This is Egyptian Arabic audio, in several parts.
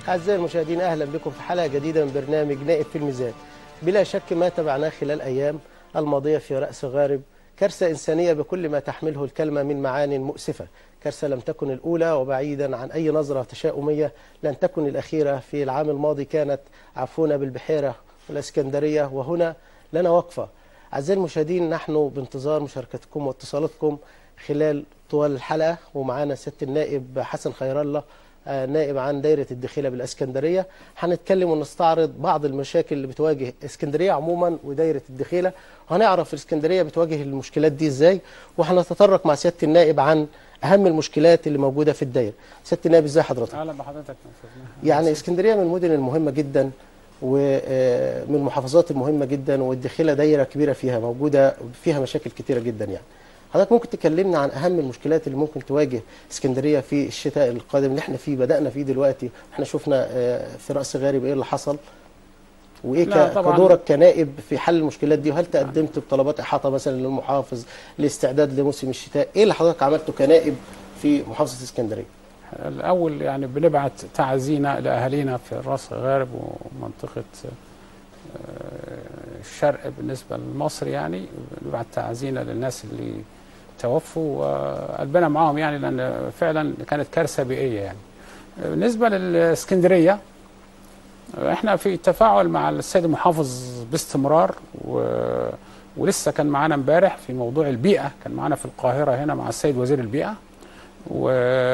أعزائي المشاهدين أهلا بكم في حلقة جديدة من برنامج نائب في الميزان بلا شك ما تبعناه خلال الأيام الماضية في رأس غارب كارثة إنسانية بكل ما تحمله الكلمة من معان مؤسفة كارثة لم تكن الأولى وبعيدا عن أي نظرة تشاؤمية لن تكن الأخيرة في العام الماضي كانت عفونا بالبحيرة والإسكندرية وهنا لنا وقفة أعزائي المشاهدين نحن بانتظار مشاركتكم واتصالاتكم خلال طوال الحلقة ومعانا سيادة النائب حسن خير الله آه، نائب عن دايرة الدخيلة بالاسكندرية هنتكلم ونستعرض بعض المشاكل اللي بتواجه اسكندرية عموما ودايرة الدخيلة وهنعرف الاسكندرية بتواجه المشكلات دي ازاي وهنتطرق مع سيادة النائب عن أهم المشكلات اللي موجودة في الدايرة سيادة النائب ازاي حضرتك؟ اهلا بحضرتك يا أستاذ مهدي. يعني اسكندريه من المدن المهمه جدا ومن المحافظات المهمه جدا والدخيله دايره كبيره فيها موجوده فيها مشاكل كتيره جدا يعني حضرتك ممكن تكلمنا عن اهم المشكلات اللي ممكن تواجه اسكندريه في الشتاء القادم اللي احنا فيه بدانا فيه دلوقتي احنا شفنا آه، في راس غارب ايه اللي حصل وايه لا، ك- طبعاً. كدورك كنائب في حل المشكلات دي وهل تقدمت بطلبات احاطه مثلا للمحافظ لاستعداد لموسم الشتاء ايه اللي حضرتك عملته كنائب في محافظه اسكندريه الاول يعني بنبعت تعازينا لاهالينا في راس غارب ومنطقه آه، الشرق بالنسبه لمصر يعني بنبعت تعازينا للناس اللي توفوا وقلبنا معاهم يعني لان فعلا كانت كارثه بيئيه يعني بالنسبه للاسكندريه احنا في تفاعل مع السيد المحافظ باستمرار و ولسه كان معانا امبارح في موضوع البيئه كان معانا في القاهره هنا مع السيد وزير البيئه و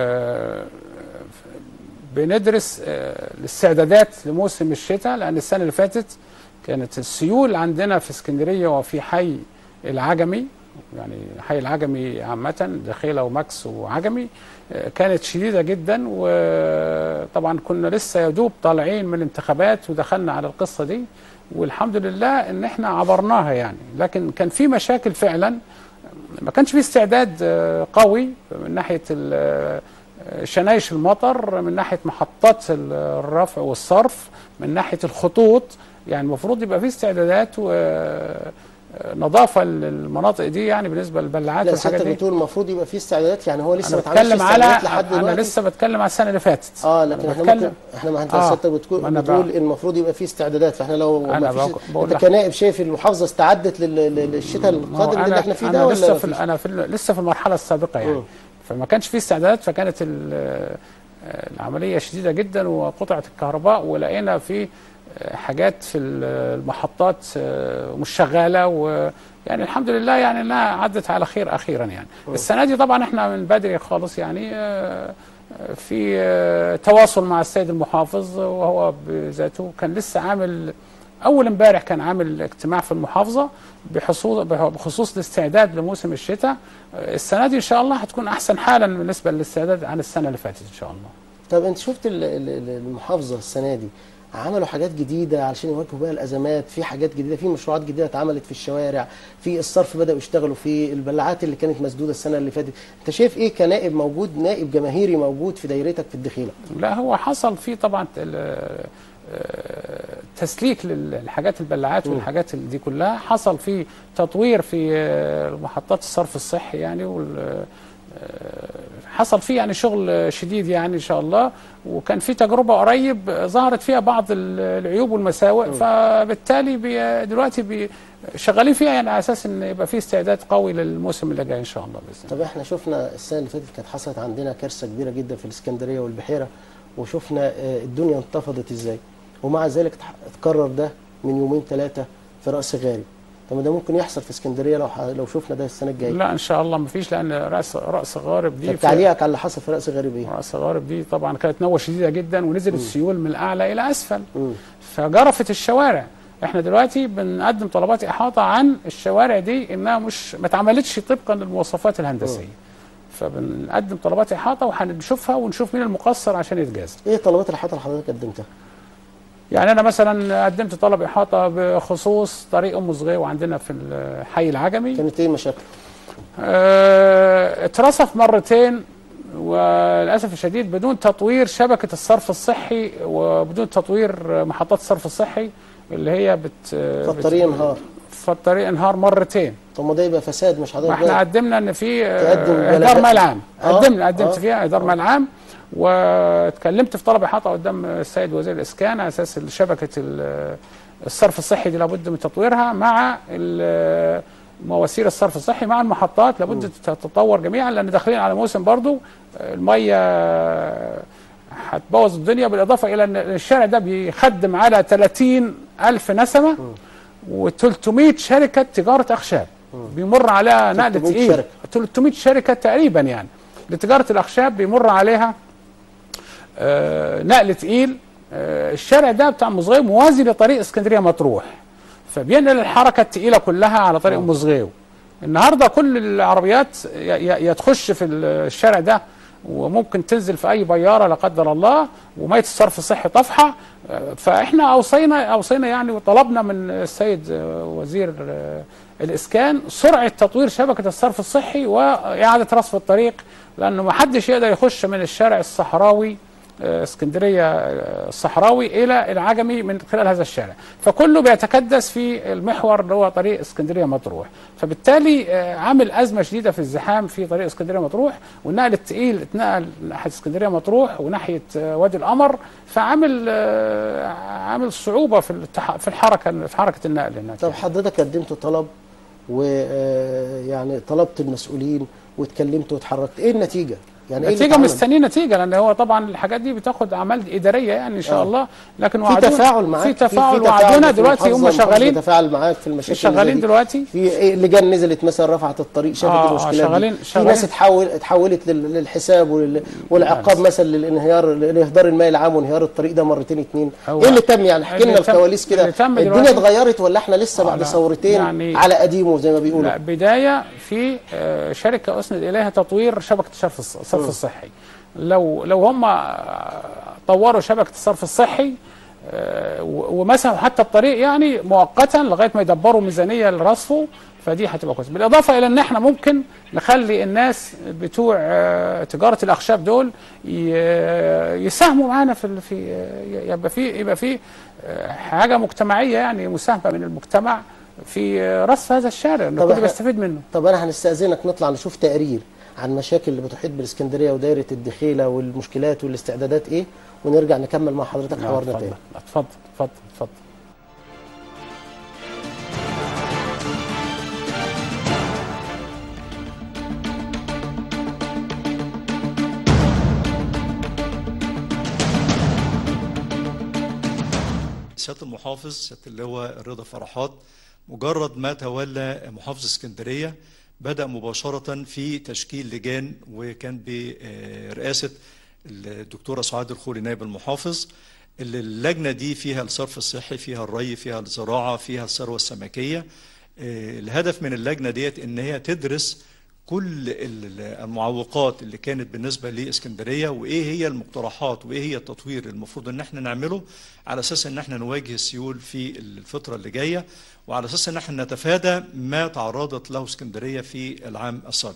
بندرس آه، الاستعدادات لموسم الشتاء لان السنه اللي فاتت كانت السيول عندنا في اسكندريه وفي حي العجمي يعني حي العجمي عامه دخيله وماكس وعجمي آه، كانت شديده جدا وطبعا كنا لسه يدوب طالعين من الانتخابات ودخلنا على القصه دي والحمد لله ان احنا عبرناها يعني لكن كان في مشاكل فعلا ما كانش في استعداد آه، قوي من ناحيه ال- آه، شنايش المطر من ناحيه محطات ال- الرفع والصرف من ناحيه الخطوط يعني المفروض يبقى في استعدادات ونظافه للمناطق دي يعني بالنسبه للبلاعات لا والحاجات سيادتك دي بتقول المفروض يبقى في استعدادات يعني هو لسه انا ما اتعملش بتكلم على استعدادات لحد انا دلوقتي لسه بتكلم على السنه اللي فاتت اه لكن أنا احنا بتكلم- ممكن احنا ما انت آه. سيادتك بتقول ما أنا بتقول بقى- ان المفروض يبقى في استعدادات فاحنا لو أنا ما فيش بقى- بقول انت لك- كنائب شايف المحافظه استعدت لل- لل- للشتاء ما هو القادم اللي احنا فيه أنا ده ولا لسه ما في فيش؟ انا في ال- لسه في المرحله السابقه يعني مم. فما كانش في استعدادات فكانت ال- العمليه شديده جدا وقطعه الكهرباء ولقينا في حاجات في المحطات مش شغاله ويعني الحمد لله يعني انها عدت على خير اخيرا يعني السنه دي طبعا احنا من بدري خالص يعني آه، في آه، تواصل مع السيد المحافظ وهو بذاته كان لسه عامل اول امبارح كان عامل اجتماع في المحافظه بحصول بخصوص الاستعداد لموسم الشتاء آه، السنه دي ان شاء الله هتكون احسن حالا بالنسبه للاستعداد عن السنه اللي فاتت ان شاء الله طب انت شفت ال- ال- ال- المحافظه السنه دي عملوا حاجات جديده علشان يواجهوا بيها الازمات في حاجات جديده في مشروعات جديده اتعملت في الشوارع في الصرف بداوا يشتغلوا في البلاعات اللي كانت مسدوده السنه اللي فاتت انت شايف ايه كنائب موجود نائب جماهيري موجود في دايرتك في الدخيله لا هو حصل فيه طبعا ال- آه، تسليك للحاجات البلاعات مم. والحاجات دي كلها حصل فيه تطوير في آه، محطات الصرف الصحي يعني وال آه، حصل فيه يعني شغل شديد يعني ان شاء الله وكان في تجربه قريب ظهرت فيها بعض ال- العيوب والمساوئ فبالتالي بي دلوقتي بي شغالين فيها يعني على اساس ان يبقى في استعداد قوي للموسم اللي جاي ان شاء الله باذن الله طب احنا شفنا السنه اللي فاتت كانت حصلت عندنا كارثه كبيره جدا في الاسكندريه والبحيره وشفنا آه، الدنيا انتفضت ازاي ومع ذلك اتح- اتكرر ده من يومين ثلاثه في راس غارب طب ما ده ممكن يحصل في اسكندريه لو ح- لو شفنا ده السنه الجايه لا ان شاء الله ما فيش لان راس راس غارب دي طب في- تعليقك على اللي حصل في راس غارب ايه؟ راس غارب دي طبعا كانت نوه شديده جدا ونزلت السيول من الاعلى الى اسفل مم. فجرفت الشوارع احنا دلوقتي بنقدم طلبات احاطه عن الشوارع دي انها مش ما اتعملتش طبقا للمواصفات الهندسيه فبنقدم طلبات احاطه وهنشوفها ونشوف مين المقصر عشان يتجازى ايه طلبات الحاطه اللي حضرتك قدمتها؟ يعني انا مثلا قدمت طلب احاطه بخصوص طريق ام صغير عندنا في الحي العجمي كانت ايه مشاكل؟ آه، اترصف مرتين وللاسف الشديد بدون تطوير شبكه الصرف الصحي وبدون تطوير محطات الصرف الصحي اللي هي بت فالطريق انهار فالطريق انهار مرتين طب ما ده يبقى فساد مش ما حضرتك احنا بقى. قدمنا ان في تقدم آه، اهدار بلاغات. مال عام آه، قدمنا قدمت آه. فيها اهدار مال عام واتكلمت في طلب احاطه قدام السيد وزير الاسكان على اساس شبكه ال- الصرف الصحي دي لابد من تطويرها مع ال- مواسير الصرف الصحي مع المحطات لابد تتطور جميعا لان داخلين على موسم برضو الميه هتبوظ الدنيا بالاضافه الى ان الشارع ده بيخدم على 30 الف نسمه و300 شركه تجاره اخشاب بيمر على نقل 300 تقيل شركة. 300 شركه تقريبا يعني لتجاره الاخشاب بيمر عليها آه، نقل تقيل آه، الشارع ده بتاع مصغيو موازي لطريق اسكندريه مطروح فبينقل الحركه التقيله كلها على طريق مصغيو النهارده كل العربيات ي- ي- يا تخش في الشارع ده وممكن تنزل في اي بياره لا قدر الله وميه الصرف الصحي طافحه آه، فاحنا اوصينا اوصينا يعني وطلبنا من السيد آه، وزير آه، الاسكان سرعه تطوير شبكه الصرف الصحي واعاده رصف الطريق لانه ما حدش يقدر يخش من الشارع الصحراوي آه، اسكندريه آه، الصحراوي الى العجمي من خلال هذا الشارع فكله بيتكدس في المحور اللي هو طريق اسكندريه مطروح فبالتالي آه، عامل ازمه شديده في الزحام في طريق اسكندريه مطروح والنقل الثقيل اتنقل ناحيه اسكندريه مطروح وناحيه آه، وادي القمر فعامل آه، عامل صعوبه في التح- في الحركه في حركه النقل هناك طب حضرتك قدمت طلب ويعني طلبت المسؤولين واتكلمت واتحركت ايه النتيجه يعني ايه اللي نتيجه اتعمل؟ مستنيه نتيجه لان هو طبعا الحاجات دي بتاخد اعمال اداريه يعني ان شاء آه. الله لكن في وعدونا تفاعل معاك في تفاعل في وعدونا في دلوقتي المحافظة، هم المحافظة شغالين بتتفاعل معاك في المشاكل اللي شغالين زي دي. دلوقتي في إيه لجان نزلت مثلا رفعت الطريق شافت آه، آه، المشكلات شغالين- دي في شغالين. ناس اتحول اتحولت لل- للحساب ولل- والعقاب مثلا للانهيار لاهدار الماء العام وانهيار الطريق ده مرتين اتنين هو ايه اللي تم يعني احكي لنا اللي تم- الكواليس كده اللي تم الدنيا دلوقتي- اتغيرت ولا احنا لسه آه، بعد لا. ثورتين يعني- على قديمه زي ما بيقولوا لا بدايه في آه، شركه اسند اليها تطوير شبكه الصرف الص- الصرف الصحي لو لو هم آه، طوروا شبكه الصرف الصحي آه، و- ومسحوا حتى الطريق يعني مؤقتا لغايه ما يدبروا ميزانيه لرصفه فدي هتبقى كويسه بالاضافه الى ان احنا ممكن نخلي الناس بتوع آه، تجاره الاخشاب دول ي- يساهموا معانا في ال- في آه، يبقى في يبقى في آه، حاجه مجتمعيه يعني مساهمه من المجتمع في آه، رصف هذا الشارع ان طب الكل إحنا- بيستفيد منه طب انا هنستاذنك نطلع نشوف تقرير عن مشاكل اللي بتحيط بالاسكندريه ودايره الدخيله والمشكلات والاستعدادات ايه ونرجع نكمل مع حضرتك حوارنا اتفضل تاني اتفضل اتفضل اتفضل سياده المحافظ سياده اللواء رضا فرحات مجرد ما تولى محافظ اسكندريه بدا مباشره في تشكيل لجان وكان برئاسه الدكتوره سعاد الخولي نائب المحافظ اللي اللجنه دي فيها الصرف الصحي فيها الري فيها الزراعه فيها الثروه السمكيه آه، الهدف من اللجنه ديت ان هي تدرس كل ال- المعوقات اللي كانت بالنسبه لاسكندريه وايه هي المقترحات وايه هي التطوير المفروض ان احنا نعمله على اساس ان احنا نواجه السيول في الفتره اللي جايه وعلى اساس ان احنا نتفادى ما تعرضت له اسكندريه في العام السابق.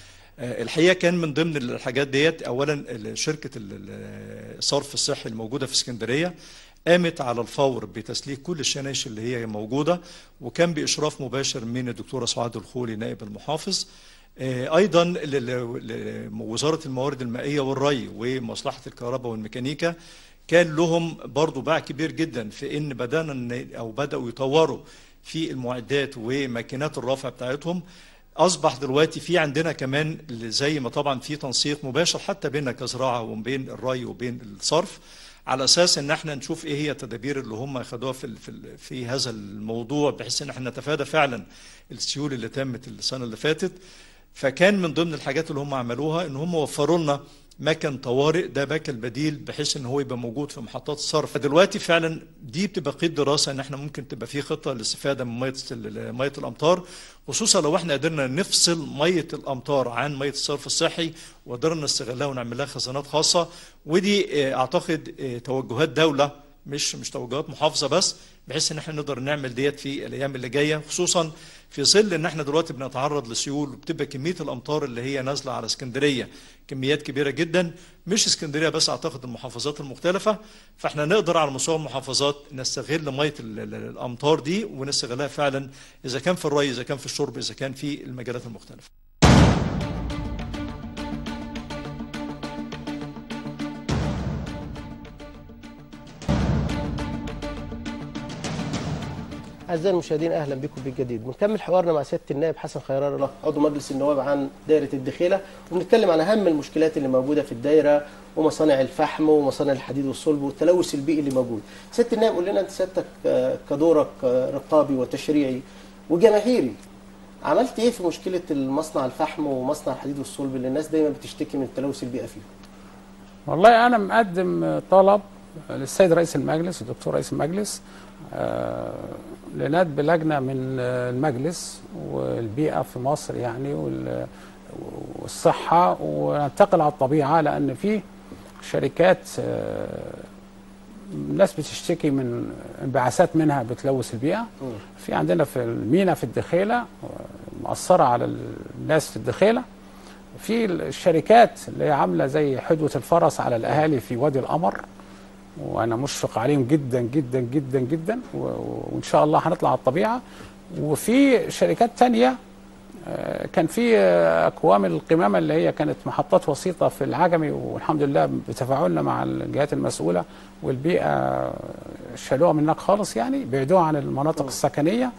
آه، الحقيقه كان من ضمن الحاجات ديت اولا ال- شركه ال- ال- الصرف الصحي الموجوده في اسكندريه قامت على الفور بتسليك كل الشنايش اللي هي موجوده وكان باشراف مباشر من الدكتوره سعاد الخولي نائب المحافظ آه، ايضا ل- ل- ل- وزاره الموارد المائيه والري ومصلحه الكهرباء والميكانيكا كان لهم برضو باع كبير جدا في ان بدانا ن- او بداوا يطوروا في المعدات وماكينات الرفع بتاعتهم اصبح دلوقتي في عندنا كمان زي ما طبعا في تنسيق مباشر حتى بيننا كزراعه وبين الري وبين الصرف على اساس ان احنا نشوف ايه هي التدابير اللي هم اخذوها في ال- في, ال- في هذا الموضوع بحيث ان احنا نتفادى فعلا السيول اللي تمت السنه اللي فاتت فكان من ضمن الحاجات اللي هم عملوها ان هم وفروا لنا مكن طوارئ ده مكن بديل بحيث ان هو يبقى موجود في محطات الصرف دلوقتي فعلا دي بتبقى قيد دراسه ان احنا ممكن تبقى في خطه للاستفاده من ميه ال- ميه الامطار خصوصا لو احنا قدرنا نفصل ميه الامطار عن ميه الصرف الصحي وقدرنا نستغلها ونعمل لها خزانات خاصه ودي آه، اعتقد آه، توجهات دوله مش مش توجهات محافظه بس بحيث ان احنا نقدر نعمل ديت في الايام اللي جايه خصوصا في ظل ان احنا دلوقتي بنتعرض لسيول وبتبقى كميه الامطار اللي هي نازله على اسكندريه كميات كبيره جدا مش اسكندريه بس اعتقد المحافظات المختلفه فاحنا نقدر على مستوى المحافظات نستغل ميه ال- ال- الامطار دي ونستغلها فعلا اذا كان في الري اذا كان في الشرب اذا كان في المجالات المختلفه أعزائي المشاهدين أهلا بكم بالجديد بنكمل حوارنا مع سيادة النائب حسن خيران الله عضو مجلس النواب عن دائرة الدخيلة وبنتكلم عن أهم المشكلات اللي موجودة في الدائرة ومصانع الفحم ومصانع الحديد والصلب والتلوث البيئي اللي موجود سيادة النائب قول لنا أنت سيادتك آه، كدورك آه، رقابي وتشريعي وجماهيري عملت ايه في مشكله المصنع الفحم ومصنع الحديد والصلب اللي الناس دايما بتشتكي من التلوث البيئي فيه والله انا مقدم طلب للسيد رئيس المجلس الدكتور رئيس المجلس آه، لندب لجنه من آه، المجلس والبيئه في مصر يعني وال- والصحه وننتقل على الطبيعه لان في شركات آه، الناس بتشتكي من انبعاثات منها بتلوث البيئه في عندنا في المينا في الدخيله آه، مأثره على الناس في الدخيله في الشركات اللي هي عامله زي حدوه الفرس على الاهالي في وادي القمر وانا مشفق عليهم جدا جدا جدا جدا و- و- وان شاء الله هنطلع على الطبيعه وفي شركات تانية آه، كان في آه، اكوام القمامه اللي هي كانت محطات وسيطه في العجمي والحمد لله بتفاعلنا مع الجهات المسؤوله والبيئه شالوها من هناك خالص يعني بعدوها عن المناطق السكنيه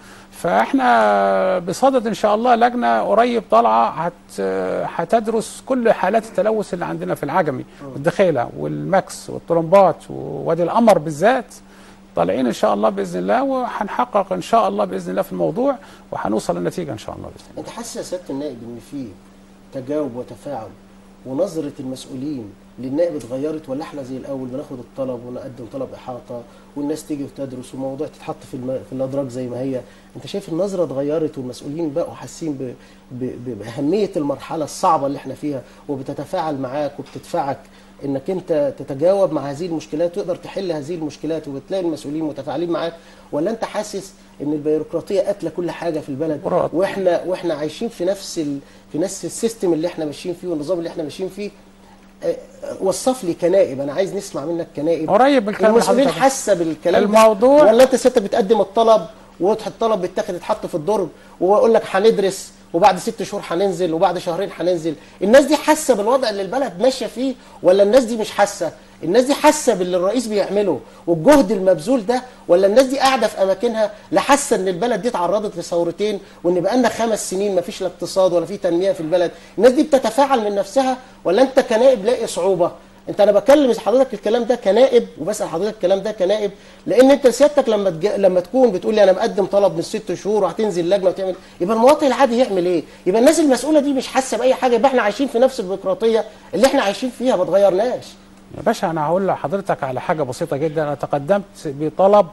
فاحنا بصدد ان شاء الله لجنه قريب طالعه هت هتدرس كل حالات التلوث اللي عندنا في العجمي والدخيله والماكس والطرمبات ووادي القمر بالذات طالعين ان شاء الله باذن الله وهنحقق ان شاء الله باذن الله في الموضوع وهنوصل للنتيجه ان شاء الله باذن الله انت حاسس يا سياده النائب ان في تجاوب وتفاعل ونظره المسؤولين للنائب اتغيرت ولا احنا زي الاول بناخد الطلب ونقدم طلب احاطه والناس تيجي وتدرس والموضوع تتحط في الم... في الادراج زي ما هي انت شايف النظره اتغيرت والمسؤولين بقوا حاسين ب... ب... ب- باهميه المرحله الصعبه اللي احنا فيها وبتتفاعل معاك وبتدفعك انك انت تتجاوب مع هذه المشكلات وتقدر تحل هذه المشكلات وبتلاقي المسؤولين متفاعلين معاك ولا انت حاسس ان البيروقراطيه قاتله كل حاجه في البلد برافو. واحنا واحنا عايشين في نفس ال... في نفس السيستم اللي احنا ماشيين فيه والنظام اللي احنا ماشيين فيه آه، وصف لي كنائب انا عايز نسمع منك كنائب قريب من الكلام اللي المسؤولين حضرتك- حاسه بالكلام الموضوع- ده ولا انت ستة بتقدم الطلب والطلب بيتاخد يتحط في الدرج واقول لك هندرس وبعد ست شهور هننزل وبعد شهرين هننزل الناس دي حاسه بالوضع اللي البلد ماشيه فيه ولا الناس دي مش حاسه الناس دي حاسه باللي الرئيس بيعمله والجهد المبذول ده ولا الناس دي قاعده في اماكنها لا حاسه ان البلد دي اتعرضت لثورتين وان بقالنا خمس سنين ما فيش لا اقتصاد ولا في تنميه في البلد الناس دي بتتفاعل من نفسها ولا انت كنائب لاقي صعوبه انت انا بكلم حضرتك الكلام ده كنائب وبسال حضرتك الكلام ده كنائب لان انت سيادتك لما تج... لما تكون بتقول لي انا مقدم طلب من ست شهور وهتنزل لجنه وتعمل يبقى المواطن العادي يعمل ايه؟ يبقى الناس المسؤوله دي مش حاسه باي حاجه يبقى احنا عايشين في نفس البيروقراطيه اللي احنا عايشين فيها ما اتغيرناش يا باشا انا هقول لحضرتك على حاجه بسيطه جدا انا تقدمت بطلب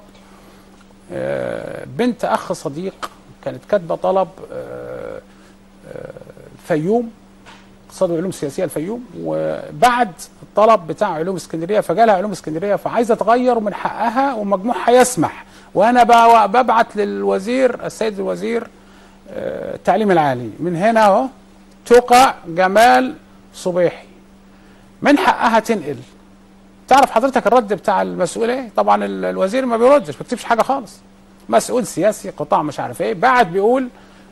آه، بنت اخ صديق كانت كاتبه طلب آه، آه، الفيوم اقتصاد وعلوم سياسيه الفيوم وبعد الطلب بتاع علوم اسكندريه فجالها علوم اسكندريه فعايزه تغير ومن حقها ومجموعها يسمح وانا ب- ببعت للوزير السيد الوزير آه، التعليم العالي من هنا اهو تقع جمال صبيحي من حقها تنقل تعرف حضرتك الرد بتاع المسؤول ايه طبعا ال- الوزير ما بيردش ما بيكتبش حاجه خالص مسؤول سياسي قطاع مش عارف ايه بعد بيقول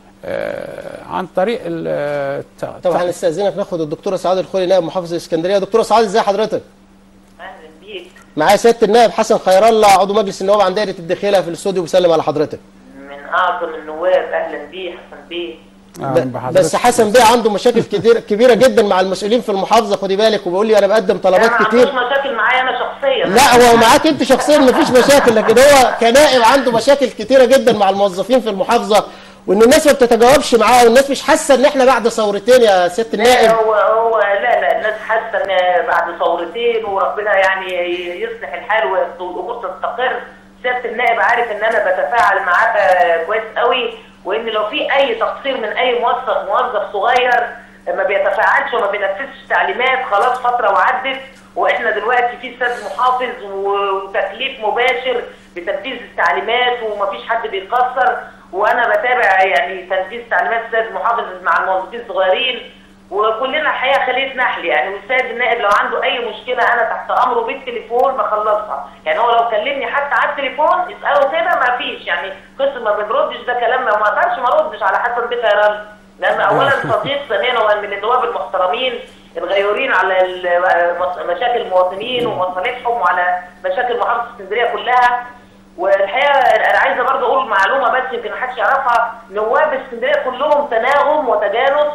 آه عن طريق ال- الت- طبعا الت- هنستاذنك ناخد الدكتوره سعاد الخولي نائب محافظ اسكندريه دكتوره سعاد ازي حضرتك؟ اهلا بيك معايا سياده النائب حسن خير الله عضو مجلس النواب عن دائره الدخيله في الاستوديو بيسلم على حضرتك من اعظم النواب اهلا بيه حسن بيه آه ب- بحضرتك. بس حسن بيه عنده مشاكل كتير كبيره جدا مع المسؤولين في المحافظه خدي بالك وبيقول لي انا بقدم طلبات انا ما كتير عندوش مشاكل معايا انا شخصيا لا هو معاك انت شخصيا مفيش مشاكل لكن هو كنائب عنده مشاكل كتيره جدا مع الموظفين في المحافظه وان الناس ما بتتجاوبش معاه والناس مش حاسه ان احنا بعد ثورتين يا سياده لا النائب هو هو لا لا الناس حاسه ان بعد ثورتين وربنا يعني يصلح الحال والامور تستقر سياده النائب عارف ان انا بتفاعل معاه كويس قوي وان لو في اي تقصير من اي موظف موظف صغير ما بيتفاعلش وما بينفذش تعليمات خلاص فتره وعدت واحنا دلوقتي في استاذ محافظ وتكليف مباشر بتنفيذ التعليمات ومفيش حد بيقصر وانا بتابع يعني تنفيذ تعليمات استاذ محافظ مع الموظفين الصغيرين وكلنا الحقيقه خليه نحل يعني والسيد النائب لو عنده اي مشكله انا تحت امره بالتليفون بخلصها يعني هو لو كلمني حتى على التليفون اساله كده ما فيش يعني قصه ما بنردش ده كلام ما اقدرش ما اردش على حسن بيه خيران لان اولا صديق ثانيا هو من النواب المحترمين الغيورين على ال- مشاكل المواطنين ومصالحهم وعلى مشاكل محافظه اسكندريه كلها والحقيقه انا عايزه برضه اقول معلومه بس يمكن محدش يعرفها نواب اسكندريه كلهم تناغم وتجانس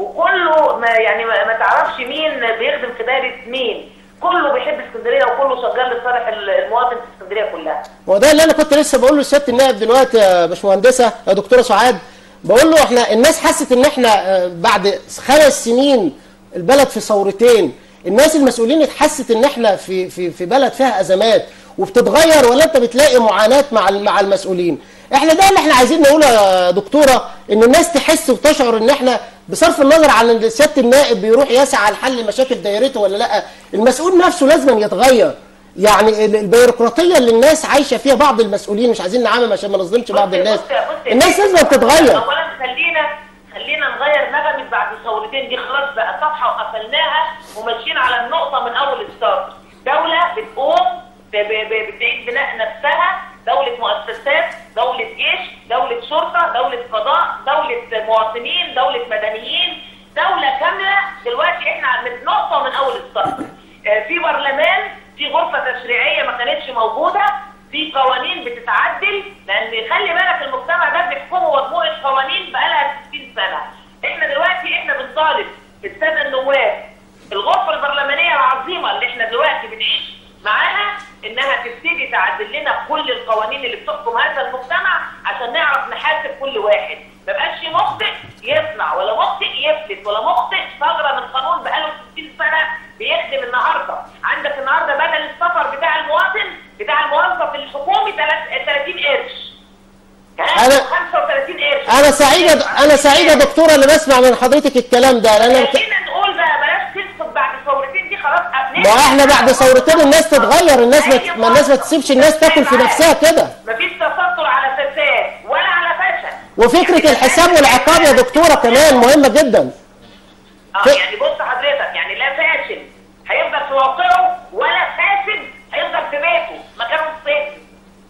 وكله ما يعني ما, ما تعرفش مين بيخدم في دايره مين كله بيحب اسكندريه وكله شغال لصالح المواطن في اسكندريه كلها هو ده اللي انا كنت لسه بقول له لسياده النائب دلوقتي يا باشمهندسه يا دكتوره سعاد بقول له احنا الناس حست ان احنا آه، بعد خمس سنين البلد في ثورتين الناس المسؤولين اتحست ان احنا في في في بلد فيها ازمات وبتتغير ولا انت بتلاقي معاناه مع ال- مع المسؤولين احنا ده اللي احنا عايزين نقوله يا دكتوره ان الناس تحس وتشعر ان احنا بصرف النظر عن ان سياده النائب بيروح يسعى لحل مشاكل دايرته ولا لا المسؤول نفسه لازم يتغير يعني ال- البيروقراطيه اللي الناس عايشه فيها بعض المسؤولين مش عايزين نعمم عشان ما نظلمش بعض بص- الناس بص- بص- الناس لازم تتغير اولا خلينا خلينا نغير نغمه بعد ثورتين دي خلاص بقى صفحه وقفلناها وماشيين على النقطه من اول ستارت دوله بتقوم ب- ب- ب- بتعيد بناء نفسها دوله مؤسسات دوله جيش دوله شرطه دوله قضاء دوله مواطنين دوله مدنيين دوله كامله دلوقتي احنا من نقطه من اول ستارت آه، في برلمان في غرفه تشريعيه ما كانتش موجوده في قوانين بتتعدل لان خلي بالك المجتمع ده بيحكمه مجموعه قوانين بقالها 60 سنه احنا دلوقتي احنا بنطالب الساده النواب الغرفه البرلمانيه العظيمه اللي احنا دلوقتي بنعيش معاها انها تبتدي تعدل لنا كل القوانين اللي بتحكم هذا المجتمع عشان نعرف نحاسب كل واحد ما بقاش مخطئ يصنع ولا مخطئ يفلت ولا مخطئ ثغره من قانون بقاله 60 سنه بيخدم النهارده عندك النهارده بدل السفر بتاع المواطن بتاع الموظف الحكومي تلات- 30 قرش أنا- 35 قرش انا سعيد انا سعيد يا دكتوره اللي بسمع من حضرتك الكلام ده لان أنا ك- خلينا نقول بقى بلاش تسكت بعد ثورتين دي خلاص ما احنا بعد ثورتين الناس تتغير الناس ما ما الناس ما تسيبش الناس تاكل في نفسها كده مفيش تستر على فساد ولا على فشل وفكره الحساب والعقاب يا دكتوره كمان مهمه جدا اه ف- يعني بص حضرتك يعني لا فاشل هيفضل في موقعه ولا فاسد هيفضل في بيته مكانه السجن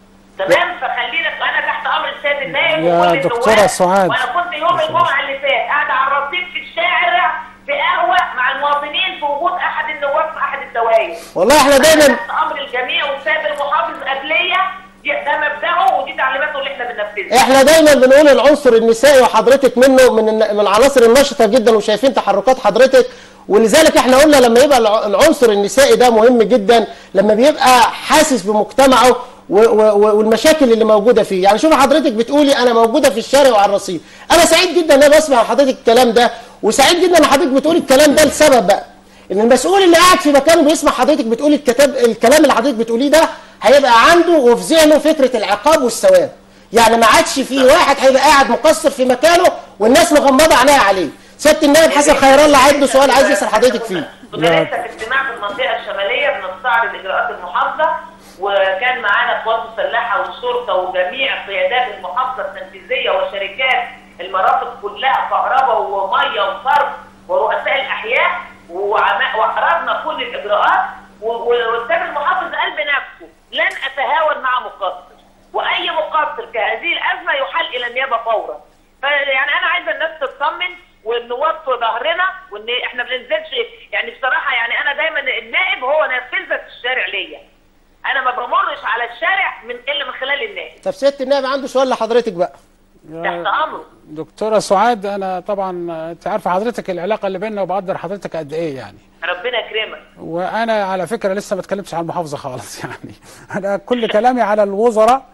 تمام فخلينا انا تحت امر السيد النائب يا وكل دكتورة النواب. سعاد. وانا كنت يوم الجمعه اللي فات قاعده على الرصيف في الشارع في قهوه مع المواطنين في وجود احد النواب في احد الدوائر والله احنا دايما تحت امر الجميع والسيد المحافظ قبليه دي- ده مبدأه ودي تعليماته اللي احنا بننفذها احنا دايما بنقول العنصر النسائي وحضرتك منه من الن- من العناصر النشطه جدا وشايفين تحركات حضرتك ولذلك احنا قلنا لما يبقى الع- العنصر النسائي ده مهم جدا لما بيبقى حاسس بمجتمعه و- و- و- والمشاكل اللي موجوده فيه يعني شوف حضرتك بتقولي انا موجوده في الشارع وعلى الرصيف انا سعيد جدا ان انا بسمع حضرتك الكلام ده وسعيد جدا ان حضرتك بتقولي الكلام ده لسبب بقى ان المسؤول اللي قاعد في مكانه بيسمع حضرتك بتقولي الكتاب الكلام اللي حضرتك بتقوليه ده هيبقى عنده وفي ذهنه فكره العقاب والثواب يعني ما عادش في واحد هيبقى قاعد مقصر في مكانه والناس مغمضه عينيها عليه سياده النائب حسن خير الله عنده سؤال عايز يسال حضرتك فيه كنا لسه في اجتماع في المنطقه الشماليه بنستعرض اجراءات المحافظه وكان معانا قوات مسلحه والشرطه وجميع قيادات المحافظه التنفيذيه وشركات المرافق كلها كهرباء وميه وصرف ورؤساء الاحياء وعم- وعرضنا كل الاجراءات و- و- والاستاذ المحافظ قال بنفسه لن اتهاون مع مقصر واي مقصر في هذه الازمه يحال الى النيابه فورا فيعني انا عايزه الناس تطمن والنواب في ظهرنا وان احنا ما بننزلش يعني بصراحه يعني انا دايما النائب هو نافذه الشارع ليا انا ما بمرش على الشارع من الا من خلال النائب طب سياده النائب عنده سؤال لحضرتك بقى تحت امره دكتوره سعاد انا طبعا انت عارفه حضرتك العلاقه اللي بيننا وبقدر حضرتك قد ايه يعني ربنا يكرمك وانا على فكره لسه ما اتكلمتش عن المحافظه خالص يعني انا كل كلامي على الوزراء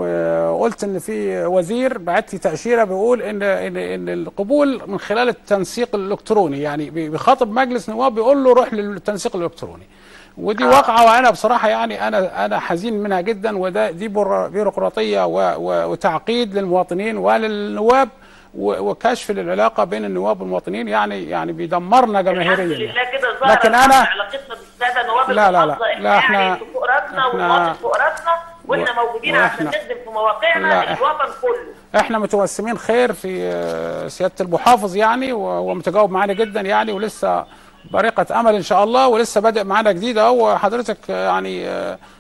وقلت ان في وزير بعت لي تاشيره بيقول ان ان ان القبول من خلال التنسيق الالكتروني يعني بي- بيخاطب مجلس نواب بيقول له روح للتنسيق الالكتروني ودي واقعه وانا بصراحه يعني انا انا حزين منها جدا وده دي بر- بيروقراطيه و- و- وتعقيد للمواطنين وللنواب و- وكشف للعلاقه بين النواب والمواطنين يعني يعني بيدمرنا الحمد جماهيريا لله كده ظهر لكن انا علاقتنا بالساده نواب لا، لا، لا. المحافظه لا، احنا احنا- يعني فوق راسنا احنا- والمواطن فوق راسنا واحنا و- موجودين عشان واحنا- نخدم في مواقعنا لا، احنا- للوطن كله احنا متوسمين خير في آه، سياده المحافظ يعني وهو متجاوب معانا جدا يعني ولسه بريقه امل ان شاء الله ولسه بادئ معانا جديد اهو وحضرتك آه، يعني آه،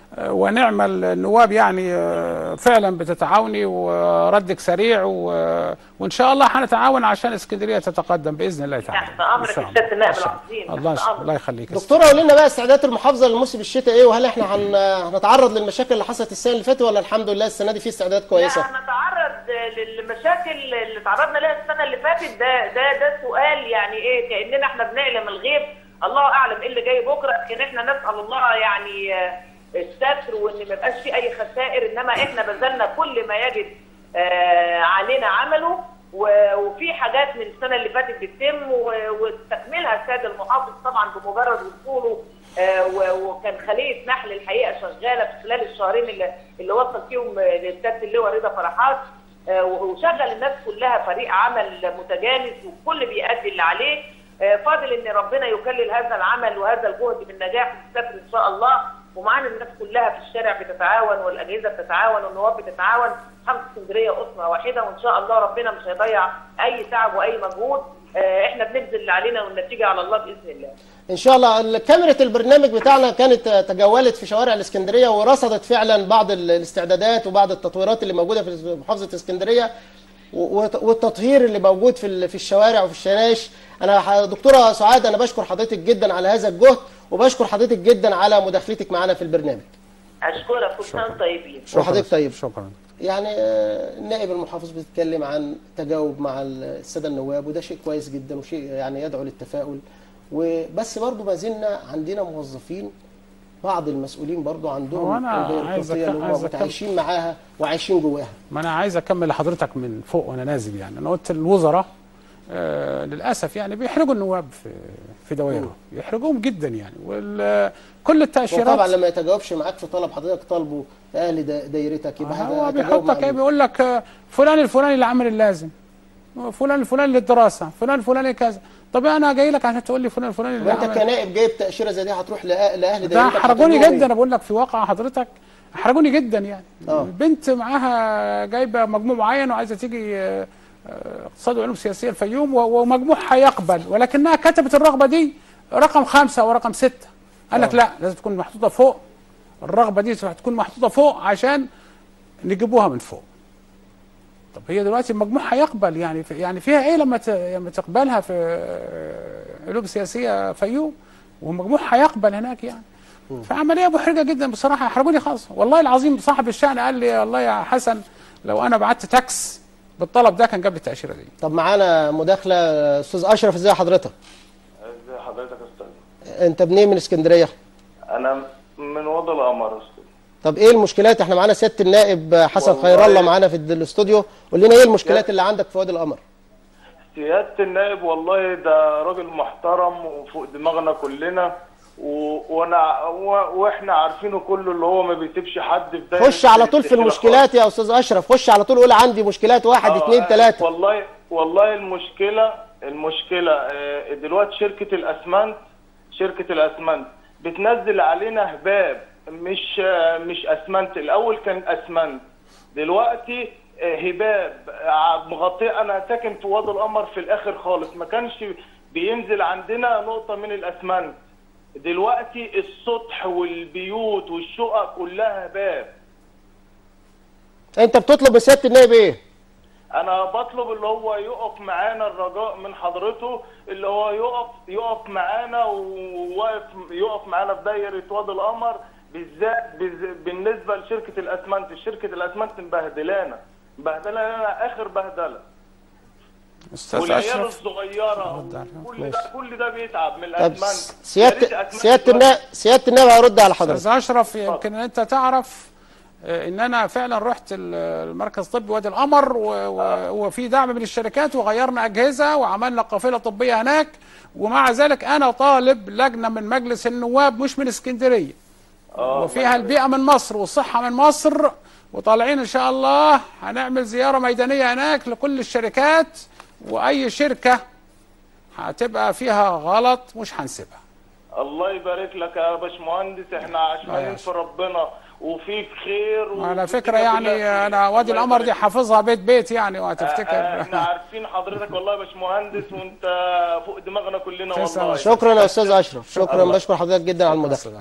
آه، ونعم النواب يعني آه، فعلا بتتعاوني وردك سريع و- وان شاء الله هنتعاون عشان اسكندريه تتقدم باذن الله تعالى تحت أمرك إن شاء يا سيادة النائب إن شاء العظيم، الله. الله تحت أمرك. الله يخليك دكتوره قول لنا بقى استعدادات المحافظه للموسم الشتاء ايه وهل احنا هن... هنتعرض للمشاكل اللي حصلت السنه اللي فاتت ولا الحمد لله السنه دي في استعدادات كويسه لا هنتعرض للمشاكل اللي تعرضنا لها السنه اللي فاتت ده ده ده سؤال يعني ايه كاننا احنا بنعلم الغيب الله اعلم ايه اللي جاي بكره لكن احنا نسال الله يعني آه، الستر وان ما يبقاش في اي خسائر انما احنا بذلنا كل ما يجب آه، علينا عمله و- وفي حاجات من السنه اللي فاتت بتتم و- وتكملها السيد المحافظ طبعا بمجرد وصوله آه، و- وكان خليه نحل الحقيقه شغاله في خلال الشهرين اللي, اللي وصل فيهم آه، للسياده اللواء رضا فرحات آه، وشغل الناس كلها فريق عمل متجانس والكل بيأدي اللي عليه آه، فاضل ان ربنا يكلل هذا العمل وهذا الجهد بالنجاح والستر ان شاء الله ومعانا الناس كلها في الشارع بتتعاون والاجهزه بتتعاون والنواب بتتعاون خمس اسكندريه اسره واحده وان شاء الله ربنا مش هيضيع اي تعب واي مجهود آه، احنا بنبذل اللي علينا والنتيجه على الله باذن الله ان شاء الله كاميرا البرنامج بتاعنا كانت تجولت في شوارع الاسكندريه ورصدت فعلا بعض ال- الاستعدادات وبعض التطويرات اللي موجوده في محافظه اسكندريه و- وت- والتطهير اللي موجود في ال- في الشوارع وفي الشناش انا ح- دكتوره سعاد انا بشكر حضرتك جدا على هذا الجهد وبشكر حضرتك جدا على مداخلتك معنا في البرنامج اشكرك كل سنه وانتم طيبين وحضرتك طيب شكرا يعني آه، النائب المحافظ بيتكلم عن تجاوب مع الساده النواب وده شيء كويس جدا وشيء يعني يدعو للتفاؤل وبس برضو ما زلنا عندنا موظفين بعض المسؤولين برضو عندهم هو أنا البيروقراطية عايز أك- اللي هم عايز أكمل. متعايشين معاها وعايشين جواها ما انا عايز اكمل لحضرتك من فوق وانا نازل يعني انا قلت الوزراء آه للاسف يعني بيحرجوا النواب في في دوائرهم يحرجوهم جدا يعني وكل التاشيرات وطبعا لما يتجاوبش معاك في طلب حضرتك طالبه اهل دا- دايرتك يبقى هو هتجاوب بيحطك مع ايه مين؟ بيقول لك آه، فلان الفلاني اللي عامل اللازم فلان الفلاني للدراسه فلان الفلاني كذا طب انا جاي لك عشان تقول لي فلان الفلاني اللي وانت عمل كنائب جايب تاشيره زي دي هتروح لأ- لاهل ده دايرتك احرجوني هتقول لهم جدا انا بقول لك في واقع حضرتك احرجوني جدا يعني آه. البنت معاها جايبه مجموع معين وعايزه تيجي آه، آه، اقتصاد وعلوم سياسيه الفيوم و- ومجموعها يقبل ولكنها كتبت الرغبه دي رقم خمسه او رقم سته قال لك آه. لا لازم تكون محطوطه فوق الرغبه دي تكون محطوطه فوق عشان نجيبوها من فوق طب هي دلوقتي مجموعها يقبل يعني في يعني فيها ايه لما ت- لما تقبلها في آه، علوم سياسيه فيوم ومجموعها يقبل هناك يعني فعمليه محرجه جدا بصراحه احرجوني خالص والله العظيم صاحب الشأن قال لي والله يا حسن لو انا بعت تاكس بالطلب ده كان جاب لي التاشيره دي طب معانا مداخله استاذ اشرف ازي حضرتك ازي حضرتك يا استاذ انت منين من اسكندريه انا من وضع القمر يا استاذ طب ايه المشكلات احنا معانا سياده النائب حسن والله- خير الله معانا في الاستوديو قول لنا ايه المشكلات اللي عندك في وادي القمر سياده النائب والله ده راجل محترم وفوق دماغنا كلنا و... وانا و... واحنا عارفينه كله اللي هو ما بيسيبش حد في دايره خش على طول في الاستشارة المشكلات يا استاذ اشرف خش على طول قول عندي مشكلات واحد آه، اتنين آه، تلاته والله والله المشكله المشكله آه، دلوقتي شركه الاسمنت شركه الاسمنت بتنزل علينا هباب مش آه، مش اسمنت الاول كان اسمنت دلوقتي آه، هباب آه، مغطيه انا ساكن في وادي القمر في الاخر خالص ما كانش بينزل عندنا نقطه من الاسمنت دلوقتي السطح والبيوت والشقق كلها هباب انت بتطلب من سياده النائب ايه انا بطلب اللي هو يقف معانا الرجاء من حضرته اللي هو يقف يقف معانا وواقف يقف معانا في دايره وادي القمر بالذات بز- بالنسبه لشركه الاسمنت شركه الاسمنت مبهدلانا مبهدلانا اخر بهدله استاذ والعيال اشرف الصغيره رد عليهم. كل ده كل ده بيتعب من طب الاسمنت يا ريت سياده أسمنت سياده دلوقتي- النائب سياده النائب هيرد على حضرتك استاذ اشرف يمكن انت تعرف آه، ان انا فعلا رحت ال- المركز الطبي وادي القمر و- و- وفي دعم من الشركات وغيرنا اجهزه وعملنا قافله طبيه هناك ومع ذلك انا طالب لجنه من مجلس النواب مش من اسكندريه آه، وفيها البيئه من مصر والصحه من مصر وطالعين ان شاء الله هنعمل زياره ميدانيه هناك لكل الشركات واي شركه هتبقى فيها غلط مش هنسيبها الله يبارك لك يا باشمهندس احنا عشمانين في ربنا وفيك خير على وفي فكره الدنيا كلها يعني خير. انا وادي الله القمر دي يبارك حافظها بيت بيت يعني آه، وهتفتكر احنا عارفين حضرتك والله يا باشمهندس وانت فوق دماغنا كلنا تسلم والله شكرا يا استاذ اشرف شكرا الله. بشكر حضرتك جدا على المداخله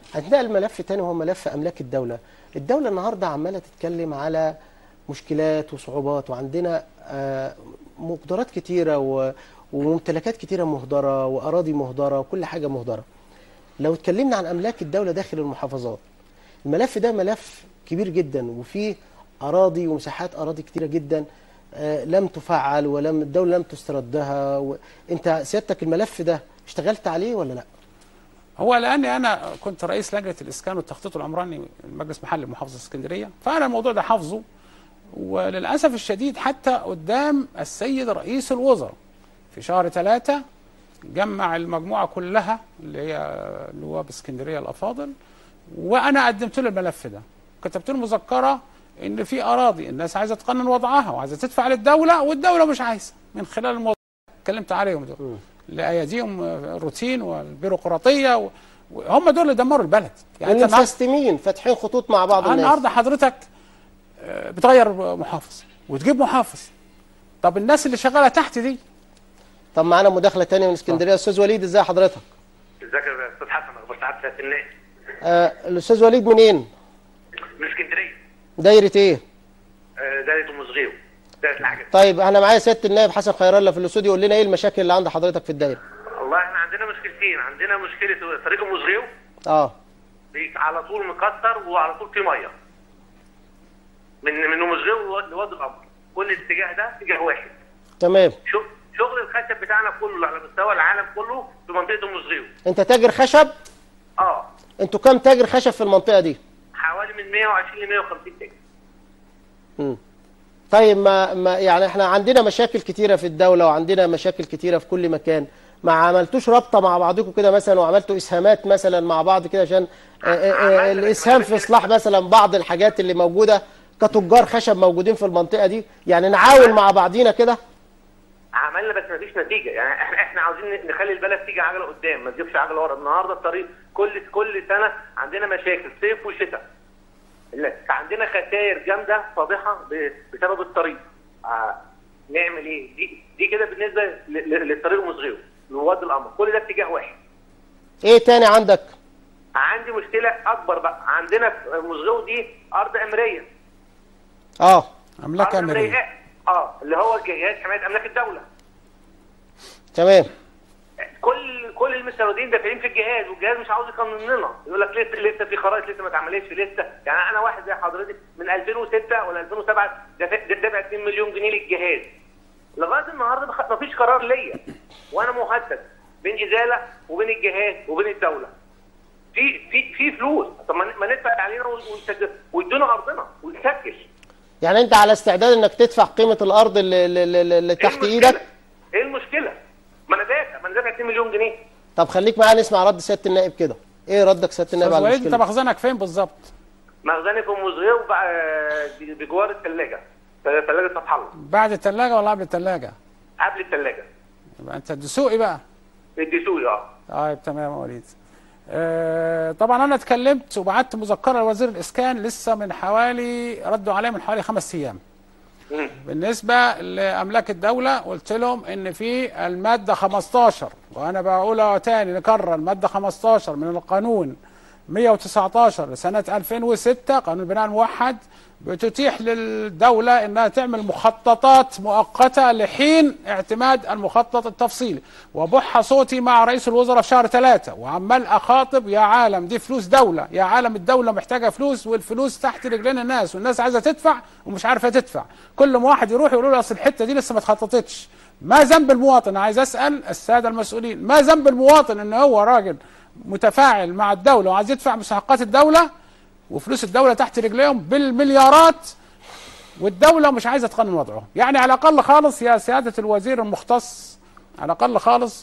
هنتنقل ملف تاني وهو ملف املاك الدوله الدوله النهارده عماله تتكلم على مشكلات وصعوبات وعندنا آه، مقدرات كتيره و- وممتلكات كتيره مهدره واراضي مهدره وكل حاجه مهدره لو اتكلمنا عن املاك الدوله داخل المحافظات الملف ده ملف كبير جدا وفيه اراضي ومساحات اراضي كتيره جدا آه، لم تفعل ولم الدوله لم تستردها و... انت سيادتك الملف ده اشتغلت عليه ولا لا هو لاني انا كنت رئيس لجنه الاسكان والتخطيط العمراني المجلس محلي محافظه اسكندريه فانا الموضوع ده حافظه وللاسف الشديد حتى قدام السيد رئيس الوزراء في شهر ثلاثة جمع المجموعه كلها اللي هي نواب اسكندريه الافاضل وانا قدمت له الملف ده كتبت له مذكره ان في اراضي الناس عايزه تقنن وضعها وعايزه تدفع للدوله والدوله مش عايزه من خلال الموضوع اتكلمت عليهم دول لاياديهم الروتين والبيروقراطيه و- وهم دول اللي دمروا البلد يعني انت النهارده والمسستمين فاتحين خطوط مع بعض الناس النهارده حضرتك آه، بتغير محافظ وتجيب محافظ طب الناس اللي شغاله تحت دي طب معانا مداخله تانية من اسكندريه استاذ وليد ازي حضرتك ازيك يا استاذ حسن اخبار سعاده الناس آه الاستاذ وليد منين من اسكندريه دايره ايه آه، دايره ام صغير دايره العجل طيب احنا معايا سياده النائب حسن خير الله في الاستوديو يقول لنا ايه المشاكل اللي عند حضرتك في الدايره والله احنا عندنا مشكلتين عندنا مشكله طريق ام صغير اه بي- على طول مكسر وعلى طول فيه ميه من من ام صغير لوادي القمر كل الاتجاه ده اتجاه واحد تمام شغل شغل الخشب بتاعنا كله على مستوى العالم كله في منطقه ام صغير انت تاجر خشب اه انتوا كام تاجر خشب في المنطقه دي حوالي من 120 ل 150 تاجر مم. طيب ما, ما يعني احنا عندنا مشاكل كتيره في الدوله وعندنا مشاكل كتيره في كل مكان ما عملتوش رابطه مع بعضكم كده مثلا وعملتوا اسهامات مثلا مع بعض كده عشان آه، آه، آه، عملنا- الاسهام في اصلاح مثلا بعض الحاجات اللي موجوده كتجار خشب موجودين في المنطقه دي يعني نعاون مع بعضينا كده عملنا بس مفيش نتيجه يعني احنا احنا عاوزين نخلي البلد تيجي عجله قدام ما تجيبش عجله ورا النهارده الطريق كل كل سنه عندنا مشاكل صيف وشتاء لا، عندنا خسائر جامده فاضحه ب- بسبب الطريق آه نعمل ايه دي دي كده بالنسبه ل- ل- للطريق مصغير لواد القمر كل ده اتجاه واحد ايه تاني عندك عندي مشكله اكبر بقى عندنا في مصغير دي ارض امريه اه املاك أرض امريه اه اللي هو جهاز حمايه املاك الدوله تمام كل كل المستوردين دافعين في الجهاز والجهاز مش عاوز يقنن لنا يقول لك لسه لسه في خرائط لسه ما اتعملتش لسه يعني انا واحد زي حضرتك من 2006 ولا 2007 دافع دافع 2 مليون جنيه للجهاز لغايه النهارده ما فيش قرار ليا وانا مهدد بين ازاله وبين الجهاز وبين الدوله في في في فلوس طب ما ما ندفع علينا ونسجل ويدونا ارضنا ويسجل يعني انت على استعداد انك تدفع قيمه الارض اللي, اللي, اللي اللي إيه تحت المشكلة؟ ايدك ايه المشكله؟ ما انا دافع ما انا دافع 2 مليون جنيه طب خليك معايا نسمع رد سياده النائب كده ايه ردك سياده النائب استاذ على وليد انت المشكله مخزنك فين بالظبط مخزني في ام صغير وبقى- بجوار الثلاجه ثلاجه فتح الله بعد الثلاجه ولا قبل الثلاجه قبل الثلاجه يبقى انت الدسوقي بقى الدسوقي اه طيب تمام يا وليد آه، طبعا انا اتكلمت وبعت مذكره لوزير الاسكان لسه من حوالي ردوا عليا من حوالي خمس ايام مم. بالنسبه لاملاك الدوله قلت لهم ان في الماده 15 وانا بقولها تاني نكرر الماده 15 من القانون 119 لسنه 2006 قانون البناء الموحد بتتيح للدوله انها تعمل مخططات مؤقته لحين اعتماد المخطط التفصيلي وبح صوتي مع رئيس الوزراء في شهر ثلاثة وعمال اخاطب يا عالم دي فلوس دوله يا عالم الدوله محتاجه فلوس والفلوس تحت رجلين الناس والناس عايزه تدفع ومش عارفه تدفع كل ما واحد يروح يقول له اصل الحته دي لسه ما اتخططتش ما ذنب المواطن عايز اسال الساده المسؤولين ما ذنب المواطن ان هو راجل متفاعل مع الدوله وعايز يدفع مستحقات الدوله وفلوس الدوله تحت رجليهم بالمليارات والدوله مش عايزه تقنن وضعهم يعني على الاقل خالص يا سياده الوزير المختص على الاقل خالص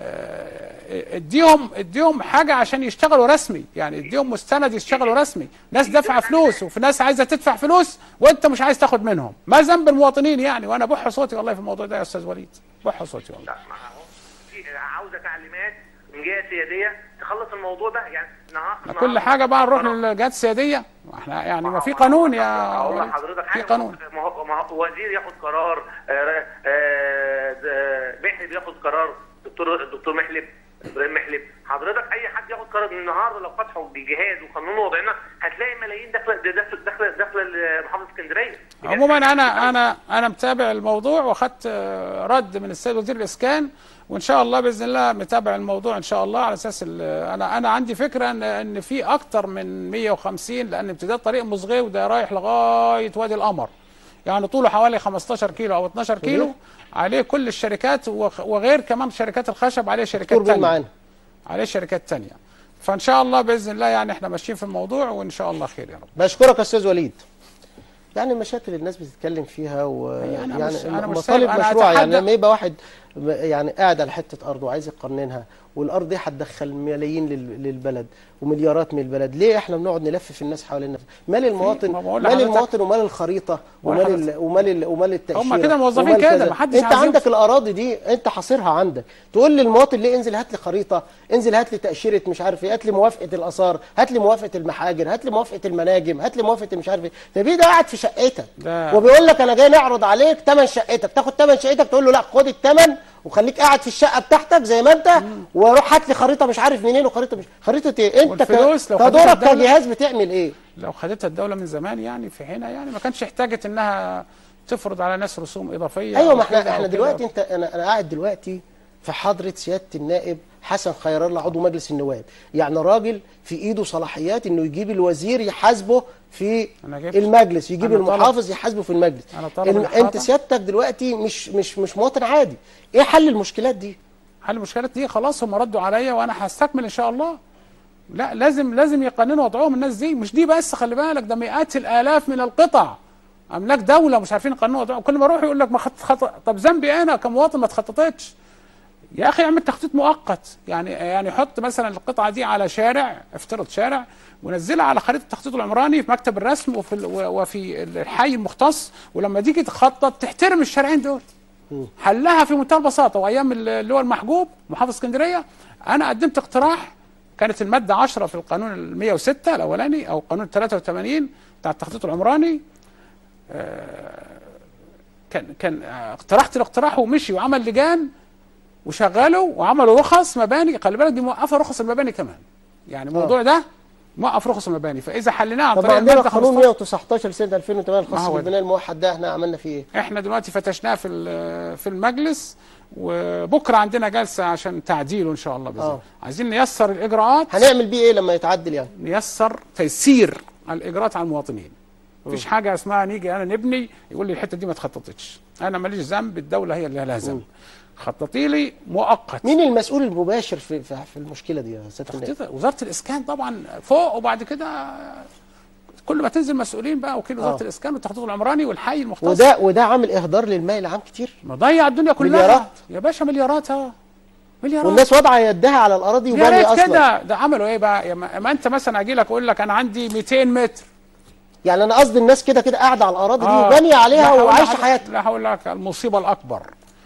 آه، اديهم اديهم حاجه عشان يشتغلوا رسمي يعني اديهم مستند يشتغلوا رسمي ناس دافعه فلوس وفي ناس عايزه تدفع فلوس وانت مش عايز تاخد منهم ما ذنب المواطنين يعني وانا بح صوتي والله في الموضوع ده يا استاذ وليد بح صوتي والله لا ما هو في عاوزه تعليمات من جهه سياديه تخلص الموضوع ده يعني نهار كل حاجه بقى نروح للجهات السياديه احنا يعني ما في قانون يا اقول وليد لحضرتك في حاجه قانون ما هو ما هو وزير ياخد قرار آه، آه، آه، محلب ياخد قرار دكتور الدكتور محلب ابراهيم محلب حضرتك اي حد ياخد قرار من النهارده لو فتحوا بالجهاز وقانون وضعنا هتلاقي ملايين داخله داخله داخله داخله محافظه اسكندريه عموما انا انا انا متابع الموضوع واخدت آه، رد من السيد وزير الاسكان وان شاء الله باذن الله متابع الموضوع ان شاء الله على اساس ال- انا انا عندي فكره ان ان في اكتر من 150 لان امتداد طريق مصغي وده رايح لغايه وادي القمر يعني طوله حوالي 15 كيلو او 12 كيلو عليه كل الشركات وخ- وغير كمان شركات الخشب عليه شركات دكتور بيه تانية معانا عليه شركات تانية فان شاء الله باذن الله يعني احنا ماشيين في الموضوع وان شاء الله خير يا رب بشكرك يا استاذ وليد يعني مشاكل الناس بتتكلم فيها و يعني أنا يعني مش- أنا مش مطالب سايب- أنا مشروعه يعني أتحدى- لما يبقى واحد م- يعني قاعد على حته ارض وعايز يقننها والارض دي هتدخل ملايين لل- للبلد ومليارات من البلد ليه احنا بنقعد نلفف الناس حوالينا مال المواطن ما بقول مال لحضرتك- المواطن ومال الخريطه بقول ومال لحضرتك- ال- ومال ال- ومال التاشيره هم كده موظفين ومال كده، كذا. محدش انت عايز عندك يمسك. الاراضي دي انت حاصرها عندك تقول للمواطن ليه انزل هات لي خريطه انزل هات لي تاشيره مش عارف ايه هات لي موافقه الاثار هات لي موافقه المحاجر هات لي موافقه المناجم هات لي موافقه مش عارف ايه طب ايه ده قاعد في شقتك ده- وبيقول لك انا جاي نعرض عليك ثمن شقتك تاخد ثمن شقتك تقول له لا خد الثمن وخليك قاعد في الشقه بتاعتك زي ما انت وروح هات لي خريطه مش عارف منين وخريطه مش خريطه ايه انت ك- والفلوس لو خدتها كدورك الدولة- كجهاز بتعمل ايه لو خدتها الدولة من زمان يعني في حينها يعني ما كانش احتاجت انها تفرض على ناس رسوم اضافية ايوه أو ما احنا كده أو احنا كده. دلوقتي انت انا انا قاعد دلوقتي في حضره سياده النائب حسن خير الله عضو مجلس النواب يعني راجل في ايده صلاحيات انه يجيب الوزير يحاسبه في أنا جبت- المجلس يجيب أنا طلب- المحافظ يحاسبه في المجلس أنا طلب الم- الإحاطة. انت سيادتك دلوقتي مش مش مش مواطن عادي ايه حل المشكلات دي حل المشكلات دي خلاص هم ردوا عليا وانا هستكمل ان شاء الله لا لازم لازم يقننوا وضعهم الناس دي مش دي بس خلي بالك ده مئات الالاف من القطع املاك دوله مش عارفين يقننوا وضعهم كل ما اروح يقول لك ما خط خط طب ذنبي انا كمواطن ما اتخططتش يا اخي اعمل تخطيط مؤقت يعني يعني حط مثلا القطعه دي على شارع افترض شارع ونزلها على خريطه التخطيط العمراني في مكتب الرسم وفي ال- وفي الحي المختص ولما تيجي تخطط تحترم الشارعين دول حلها في منتهى البساطه وايام اللي هو المحجوب محافظ اسكندريه انا قدمت اقتراح كانت الماده 10 في القانون ال 106 الاولاني او قانون 83 بتاع التخطيط العمراني آه، كان كان آه، اقترحت الاقتراح ومشي وعمل لجان وشغلوا وعملوا رخص مباني خلي بالك دي موقفه رخص المباني كمان يعني الموضوع ده موقف رخص المباني فاذا حليناه عن طب طريق عندنا الماده قانون 15 119 سنه 2008 ما الخاص هو ده. بالبناء الموحد ده احنا عملنا فيه ايه احنا دلوقتي فتشناه في ال- في المجلس وبكره عندنا جلسه عشان تعديله ان شاء الله باذن آه. الله عايزين نيسر الاجراءات هنعمل بيه ايه لما يتعدل يعني نيسر تيسير الاجراءات على المواطنين مفيش حاجه اسمها نيجي انا نبني يقول لي الحته دي ما اتخططتش انا ماليش ذنب الدوله هي اللي لها ذنب خططي لي مؤقت مين المسؤول المباشر في في في المشكله دي يا سياده النائب تخطيط وزاره الاسكان طبعا فوق وبعد كده كل ما تنزل مسؤولين بقى وكيل وزاره آه. الاسكان والتخطيط العمراني والحي المختص وده وده عامل اهدار للماء العام كتير مضيع الدنيا كلها مليارات. يا باشا مليارات اه مليارات والناس واضعه يدها على الاراضي يا وبانيه ريت اصلا كده ده عملوا ايه بقى يا ما ما انت مثلا اجي لك اقول لك انا عندي 200 متر يعني انا قصدي الناس كده كده قاعده على الاراضي دي آه. وبانيه لا عليها هقول وعايشه لك- حياتها لا هقول لك المصيبه الاكبر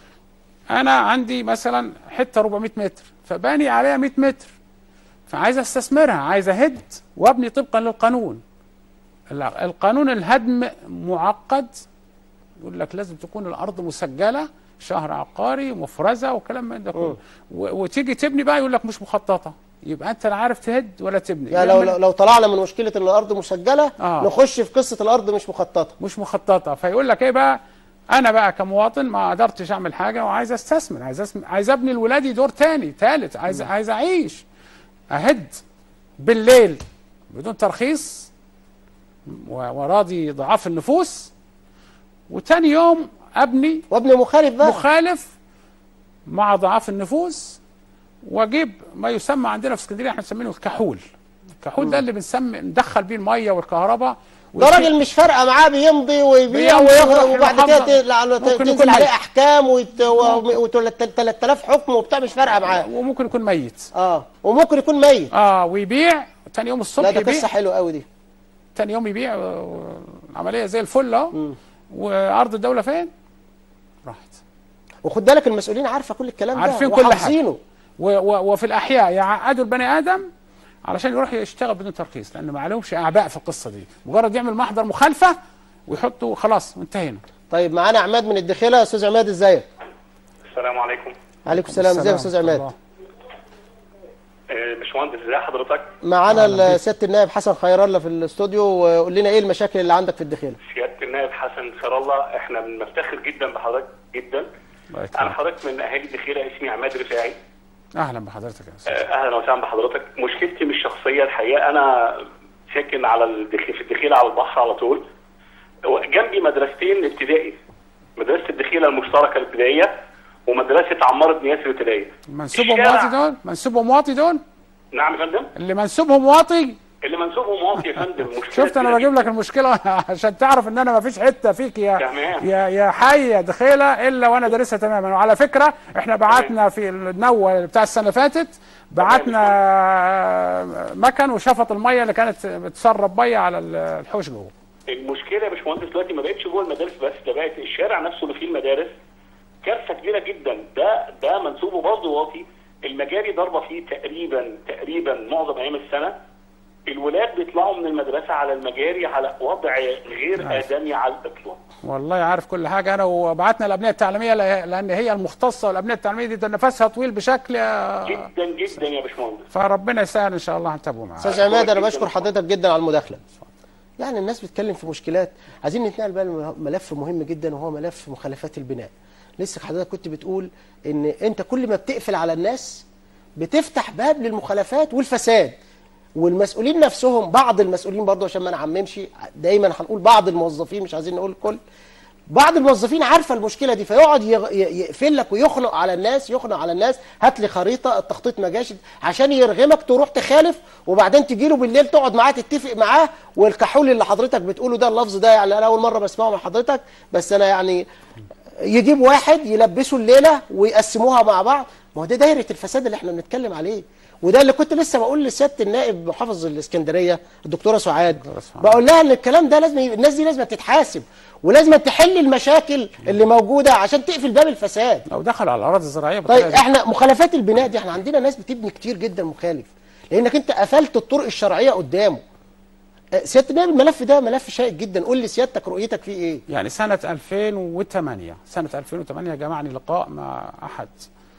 انا عندي مثلا حته 400 متر فباني عليها 100 متر فعايز استثمرها عايز اهد وابني طبقا للقانون ال- القانون الهدم معقد يقول لك لازم تكون الارض مسجله شهر عقاري مفرزه وكلام من ده كله و- وتيجي تبني بقى يقول لك مش مخططه يبقى انت لا عارف تهد ولا تبني يعني لو يعمل- لو لو طلعنا من مشكله ان الارض مسجله آه. نخش في قصه الارض مش مخططه مش مخططه فيقول لك ايه بقى انا بقى كمواطن ما قدرتش اعمل حاجه وعايز استثمر عايز أسم... عايز ابني لولادي دور تاني تالت عايز عايز اعيش اهد بالليل بدون ترخيص و- وراضي ضعاف النفوس وتاني يوم ابني وابن مخالف بقى مخالف مع ضعاف النفوس واجيب ما يسمى عندنا في اسكندريه احنا بنسميه الكحول الكحول ده اللي بنسمي ندخل بيه الميه والكهرباء ده راجل مش فارقه معاه بيمضي ويبيع بيمضي ويخرج ويروح وبعد كده المحافظة. ت- لا- لا- ممكن تنزل يكون عليه ميت. احكام و3000 حكم وبتاع مش فارقه معاه وممكن يكون ميت اه وممكن يكون ميت اه ويبيع تاني يوم الصبح لا ده يبيع قصه حلوه قوي دي تاني يوم يبيع آه، العمليه زي الفل اهو وارض الدوله فين؟ راحت وخد بالك المسؤولين عارفه كل الكلام ده عارفين كل حاجة. وحافظينه. و و وفي الاحياء يعقدوا البني ادم علشان يروح يشتغل بدون ترخيص لان ما عليهمش اعباء في القصه دي مجرد يعمل محضر مخالفه ويحطوا خلاص وانتهينا طيب معانا عماد من الدخيله يا استاذ عماد ازيك السلام عليكم عليكم السلام ازيك يا استاذ عماد باشمهندس ازي حضرتك؟ معانا ال- سياده النائب حسن خير الله في الاستوديو وقول لنا ايه المشاكل اللي عندك في الدخيله سياده النائب حسن خير الله احنا بنفتخر جدا بحضرتك جدا الله انا يكرمك. حضرتك من اهالي الدخيله اسمي عماد رفاعي اهلا بحضرتك يا استاذ آه، اهلا وسهلا بحضرتك مشكلتي مش شخصيه الحقيقه انا ساكن على الدخيل في الدخيله على البحر على طول جنبي مدرستين ابتدائي مدرسه الدخيله المشتركه الابتدائيه ومدرسه عمار بن ياسر الابتدائيه منسوبهم الشارع- واطي دول منسوبهم واطي دول نعم يا فندم اللي منسوبهم واطي اللي منسوبهم واطي يا فندم مشكلة شفت انا كبيرة بجيب لك المشكله عشان تعرف ان انا ما فيش حته فيك يا تمام. يا يا حي يا دخيله الا وانا دارسها تماما وعلى فكره احنا بعتنا في النوه بتاع السنه اللي فاتت بعتنا مكن وشفط الميه اللي كانت بتسرب ميه على الحوش جوه المشكله يا باشمهندس دلوقتي ما بقتش جوه المدارس بس ده بقت الشارع نفسه اللي فيه المدارس كارثه كبيره جدا ده ده منسوبه برضه واطي المجاري ضاربه فيه تقريبا تقريبا معظم ايام السنه الولاد بيطلعوا من المدرسه على المجاري على وضع غير عارف. ادمي على الاطلاق والله عارف كل حاجه انا وبعتنا الابنيه التعليميه ل- لان هي المختصه والابنيه التعليميه دي ده نفسها طويل بشكل جدا جدا يا باشمهندس فربنا يسهل ان شاء الله هنتابعه معاه استاذ عماد انا جداً. بشكر حضرتك جدا على المداخله يعني الناس بتتكلم في مشكلات عايزين نتنقل بقى لملف مهم جدا وهو ملف مخالفات البناء لسه حضرتك كنت بتقول ان انت كل ما بتقفل على الناس بتفتح باب للمخالفات والفساد والمسؤولين نفسهم بعض المسؤولين برضه عشان ما نعممش دايما هنقول بعض الموظفين مش عايزين نقول الكل بعض الموظفين عارفه المشكله دي فيقعد يغ- ي- يقفل لك ويخنق على الناس يخنق على الناس هات لي خريطه التخطيط ما جاش عشان يرغمك تروح تخالف وبعدين تجي له بالليل تقعد معاه تتفق معاه والكحول اللي حضرتك بتقوله ده اللفظ ده يعني انا اول مره بسمعه من حضرتك بس انا يعني يجيب واحد يلبسه الليله ويقسموها مع بعض ما هو ده دايره الفساد اللي احنا بنتكلم عليه وده اللي كنت لسه بقول لسياده النائب محافظ الاسكندريه الدكتوره سعاد سعاد. بقول لها ان الكلام ده لازم ي- الناس دي لازم تتحاسب ولازم تحل المشاكل اللي موجوده عشان تقفل باب الفساد لو دخل على الاراضي الزراعيه طيب بالطريقة دي. احنا مخالفات البناء دي احنا عندنا ناس بتبني كتير جدا مخالف لانك انت قفلت الطرق الشرعيه قدامه آه، سياده النائب الملف ده ملف شائك جدا قول لي سيادتك رؤيتك فيه ايه يعني سنة 2008 سنة 2008 جمعني لقاء مع أحد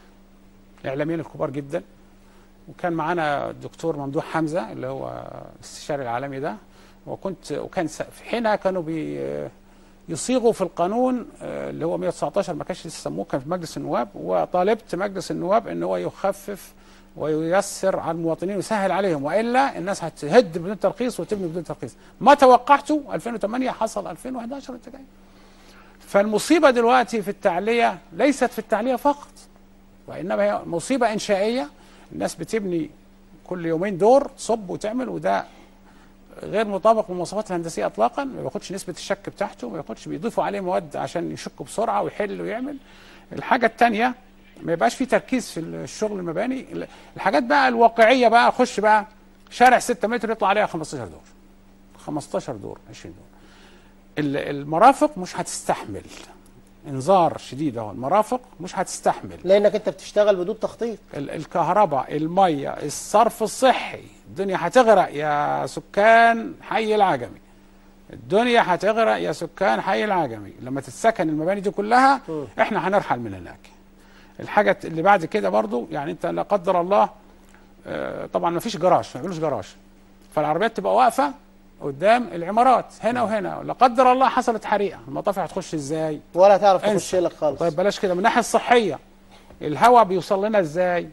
الإعلاميين الكبار جدا وكان معانا الدكتور ممدوح حمزة اللي هو الاستشاري العالمي ده وكنت وكان س- في حينها كانوا بي يصيغوا في القانون آه، اللي هو 119 ما كانش لسه سموه كان في مجلس النواب وطالبت مجلس النواب ان هو يخفف وييسر على المواطنين ويسهل عليهم والا الناس هتهد بدون ترخيص وتبني بدون ترخيص ما توقعته 2008 حصل 2011 وانت جاي فالمصيبه دلوقتي في التعليه ليست في التعليه فقط وانما هي مصيبه انشائيه الناس بتبني كل يومين دور تصب وتعمل وده غير مطابق للمواصفات الهندسيه اطلاقا ما بياخدش نسبه الشك بتاعته ما بياخدش بيضيفوا عليه مواد عشان يشكوا بسرعه ويحل ويعمل الحاجه الثانيه ما يبقاش في تركيز في الشغل المباني الحاجات بقى الواقعيه بقى خش بقى شارع 6 متر يطلع عليها 15 دور 15 دور 20 دور ال- المرافق مش هتستحمل انذار شديد اهو المرافق مش هتستحمل لانك انت بتشتغل بدون تخطيط ال- الكهرباء الميه الصرف الصحي الدنيا هتغرق يا سكان حي العجمي الدنيا هتغرق يا سكان حي العجمي لما تتسكن المباني دي كلها احنا هنرحل من هناك الحاجه اللي بعد كده برضو يعني انت لا قدر الله آه، طبعا ما فيش جراج ما بيعملوش جراج فالعربيات تبقى واقفه قدام العمارات هنا وهنا لا قدر الله حصلت حريقه المطافي هتخش ازاي ولا تعرف انسى. تخش لك خالص طيب بلاش كده من الناحيه الصحيه الهواء بيوصل لنا ازاي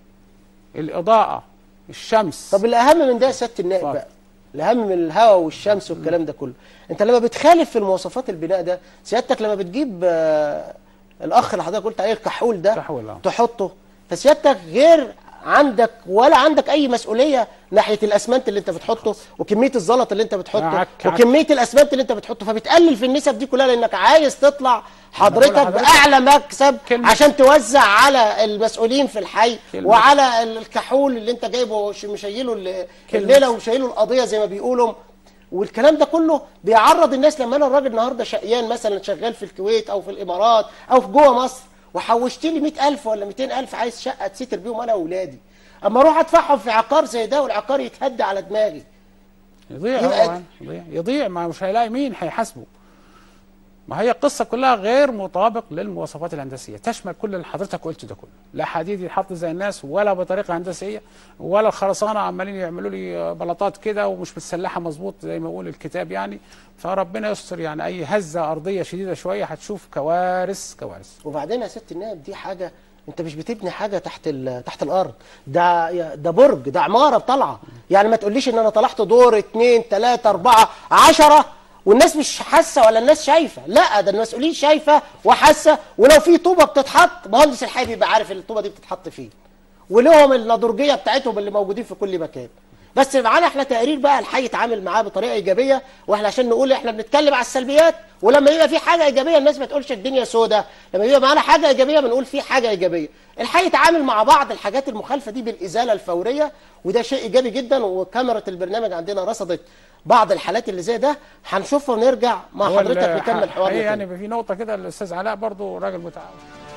الاضاءه الشمس طب الاهم من ده يا سياده النائب اتفضل. بقى الاهم من الهواء والشمس والكلام ده كله انت لما بتخالف في المواصفات البناء ده سيادتك لما بتجيب آه، الاخ اللي حضرتك قلت عليه الكحول ده كحول، آه. تحطه فسيادتك غير عندك ولا عندك اي مسؤوليه ناحيه الاسمنت اللي انت بتحطه وكميه الزلط اللي انت بتحطه عك- عك. وكميه الاسمنت اللي انت بتحطه فبتقلل في النسب دي كلها لانك عايز تطلع حضرتك لحضرتك باعلى مكسب كلمة- عشان توزع على المسؤولين في الحي كلمة- وعلى الكحول اللي انت جايبه ش- مشيله ال- الليله ومشيله القضيه زي ما بيقولوا والكلام ده كله بيعرض الناس لما انا الراجل النهارده شقيان مثلا شغال في الكويت او في الامارات او في جوه مصر وحوشت لي 100000 ولا 200000 عايز شقه تستر بيهم انا واولادي اما اروح ادفعهم في عقار زي ده والعقار يتهد على دماغي يضيع يبقى- هو يضيع يضيع ما مش هيلاقي مين هيحاسبه ما هي القصه كلها غير مطابق للمواصفات الهندسيه تشمل كل اللي حضرتك قلته ده كله لا حديد يتحط زي الناس ولا بطريقه هندسيه ولا الخرسانه عمالين يعملوا لي بلاطات كده ومش متسلحه مظبوط زي ما يقول الكتاب يعني فربنا يستر يعني اي هزه ارضيه شديده شويه هتشوف كوارث كوارث وبعدين يا ست النائب دي حاجه انت مش بتبني حاجه تحت ال- تحت الارض ده ده برج ده عماره طالعه يعني ما تقوليش ان انا طلعت دور اتنين تلاته اربعه عشره والناس مش حاسه ولا الناس شايفه لا ده المسؤولين شايفه وحاسه ولو في طوبه بتتحط مهندس الحي بيبقى عارف الطوبه دي بتتحط فين ولهم اللادرجيه بتاعتهم اللي موجودين في كل مكان بس معانا احنا تقرير بقى الحي يتعامل معاه بطريقه ايجابيه واحنا عشان نقول احنا بنتكلم على السلبيات ولما يبقى في حاجه ايجابيه الناس ما تقولش الدنيا سودة لما يبقى معانا حاجه ايجابيه بنقول في حاجه ايجابيه الحي يتعامل مع بعض الحاجات المخالفه دي بالازاله الفوريه وده شيء ايجابي جدا وكاميرا البرنامج عندنا رصدت بعض الحالات اللي زي ده هنشوفها ونرجع مع هو حضرتك ال- نكمل ح- حوارنا هي تاني. يعني في نقطه كده الاستاذ علاء برضو راجل متعاون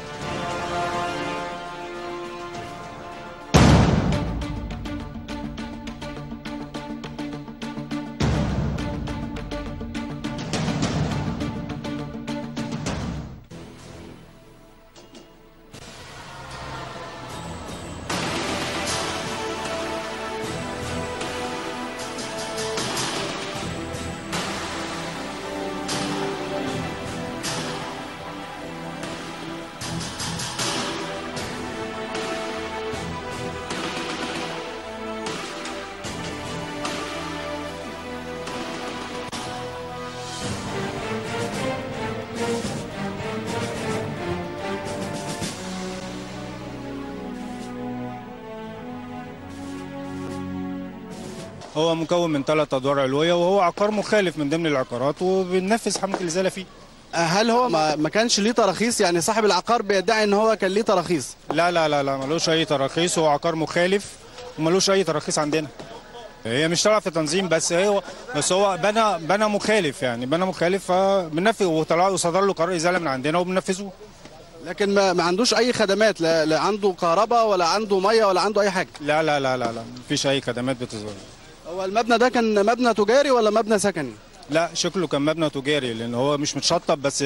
هو مكون من ثلاث ادوار علويه وهو عقار مخالف من ضمن العقارات وبننفذ حمله الازاله فيه هل هو ما, ما كانش ليه تراخيص يعني صاحب العقار بيدعي ان هو كان ليه تراخيص لا لا لا لا ملوش اي تراخيص هو عقار مخالف وملوش اي تراخيص عندنا هي مش طالعه في تنظيم بس هو بس هو بنى بنى مخالف يعني بنى مخالف فبننفذ وطلع وصدر له قرار ازاله من عندنا وبننفذه لكن ما, ما عندوش اي خدمات لا, لا عنده كهرباء ولا عنده ميه ولا عنده اي حاجه لا لا لا لا لا مفيش اي خدمات بتظهر هو المبنى ده كان مبنى تجاري ولا مبنى سكني لا شكله كان مبنى تجاري لان هو مش متشطب بس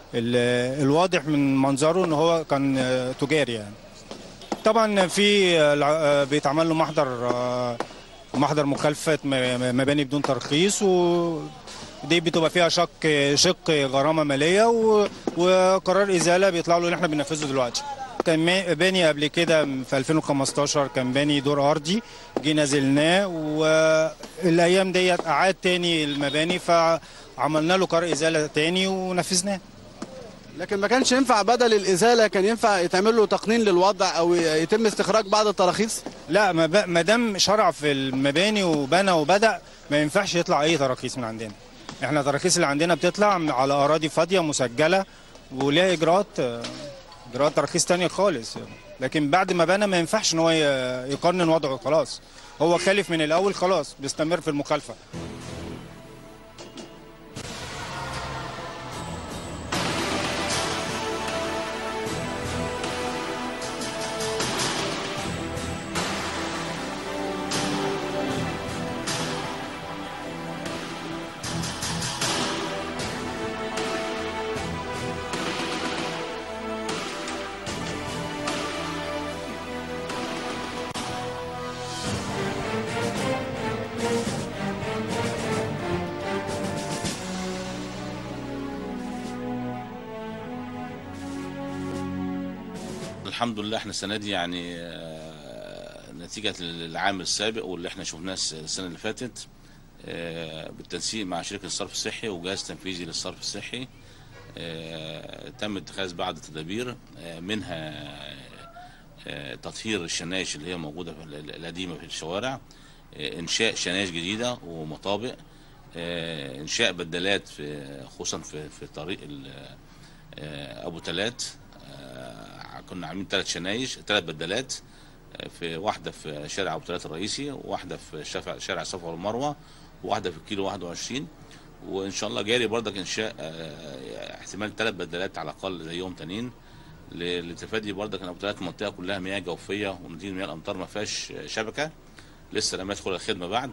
ال- الواضح من منظره ان هو كان تجاري يعني طبعا في الع- بيتعمل له محضر محضر مخالفه م- مباني بدون ترخيص و دي بتبقى فيها شق شق غرامه ماليه و- وقرار ازاله بيطلع له اللي احنا بننفذه دلوقتي كان ما- باني قبل كده في 2015 كان باني دور ارضي جه نزلناه والايام ديت اعاد تاني المباني فعملنا له قرار ازاله تاني ونفذناه لكن ما كانش ينفع بدل الازاله كان ينفع يتعمل له تقنين للوضع او يتم استخراج بعض التراخيص لا ما ب- ما دام شرع في المباني وبنى وبدا ما ينفعش يطلع اي تراخيص من عندنا احنا التراخيص اللي عندنا بتطلع على اراضي فاضيه مسجله وليها اجراءات اجراءات تراخيص تانية خالص لكن بعد ما بنى ما ينفعش ان هو ي- يقنن وضعه خلاص هو خالف من الاول خلاص بيستمر في المخالفه الحمد لله احنا السنه دي يعني آه، نتيجه للعام السابق واللي احنا شفناه الس- السنه اللي فاتت آه، بالتنسيق مع شركه الصرف الصحي وجهاز تنفيذي للصرف الصحي آه، تم اتخاذ بعض التدابير آه، منها آه، تطهير الشنايش اللي هي موجوده في ال- القديمه في الشوارع آه، انشاء شنايش جديده ومطابق آه، انشاء بدلات في خصوصا في في طريق ال- آه، ابو تلات آه، كنا عاملين ثلاث شنايش ثلاث بدلات آه، في واحده في شارع ابو تلات الرئيسي وواحده في شارع شارع الصفا والمروه وواحده في الكيلو 21 وان شاء الله جاري برضك انشاء آه، احتمال ثلاث بدلات على الاقل زيهم تانيين ل- لتفادي برضك ان ابو تلات المنطقه كلها مياه جوفيه ونتيجه مياه الامطار ما فيهاش شبكه لسه لم يدخل الخدمه بعد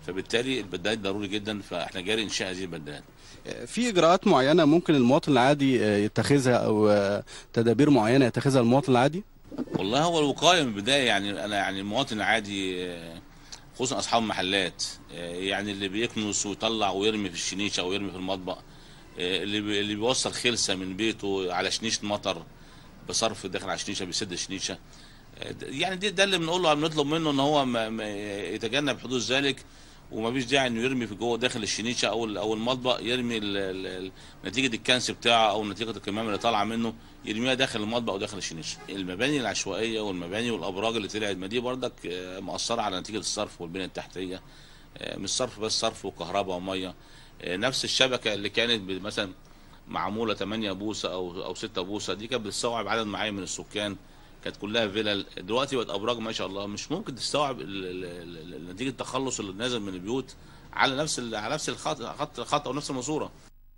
فبالتالي البدلات ضروري جدا فاحنا جاري انشاء هذه البدلات في اجراءات معينه ممكن المواطن العادي آه، يتخذها او آه، تدابير معينه يتخذها المواطن العادي والله هو الوقايه من البدايه يعني انا يعني المواطن العادي آه، خصوصا اصحاب المحلات آه، يعني اللي بيكنس ويطلع ويرمي في الشنيشه او يرمي في المطبخ آه، اللي بي- اللي بيوصل خلسه من بيته على شنيشه مطر بصرف داخل على شنيشه بيسد الشنيشه آه، ده- يعني دي ده اللي بنقول له بنطلب منه ان هو ما ما يتجنب حدوث ذلك وما فيش داعي انه يرمي في جوه داخل الشنيشه او ال- او المطبخ يرمي ال- ال- ال- نتيجه الكنس بتاعه او نتيجه الكمامه اللي طالعه منه يرميها داخل المطبخ او داخل الشنيشه المباني العشوائيه والمباني والابراج اللي طلعت ما دي برضك آه، مؤثره على نتيجه الصرف والبنيه التحتيه آه، مش صرف بس صرف وكهرباء وميه آه، نفس الشبكه اللي كانت ب- مثلا معموله 8 بوصه او او 6 بوصه دي كانت بتستوعب عدد معين من السكان كانت كلها فيلل دلوقتي بقت ابراج ما شاء الله مش ممكن تستوعب ال- ال- ال- ال- نتيجه التخلص اللي نازل من البيوت على نفس ال- على نفس الخط خط الخط او نفس الماسوره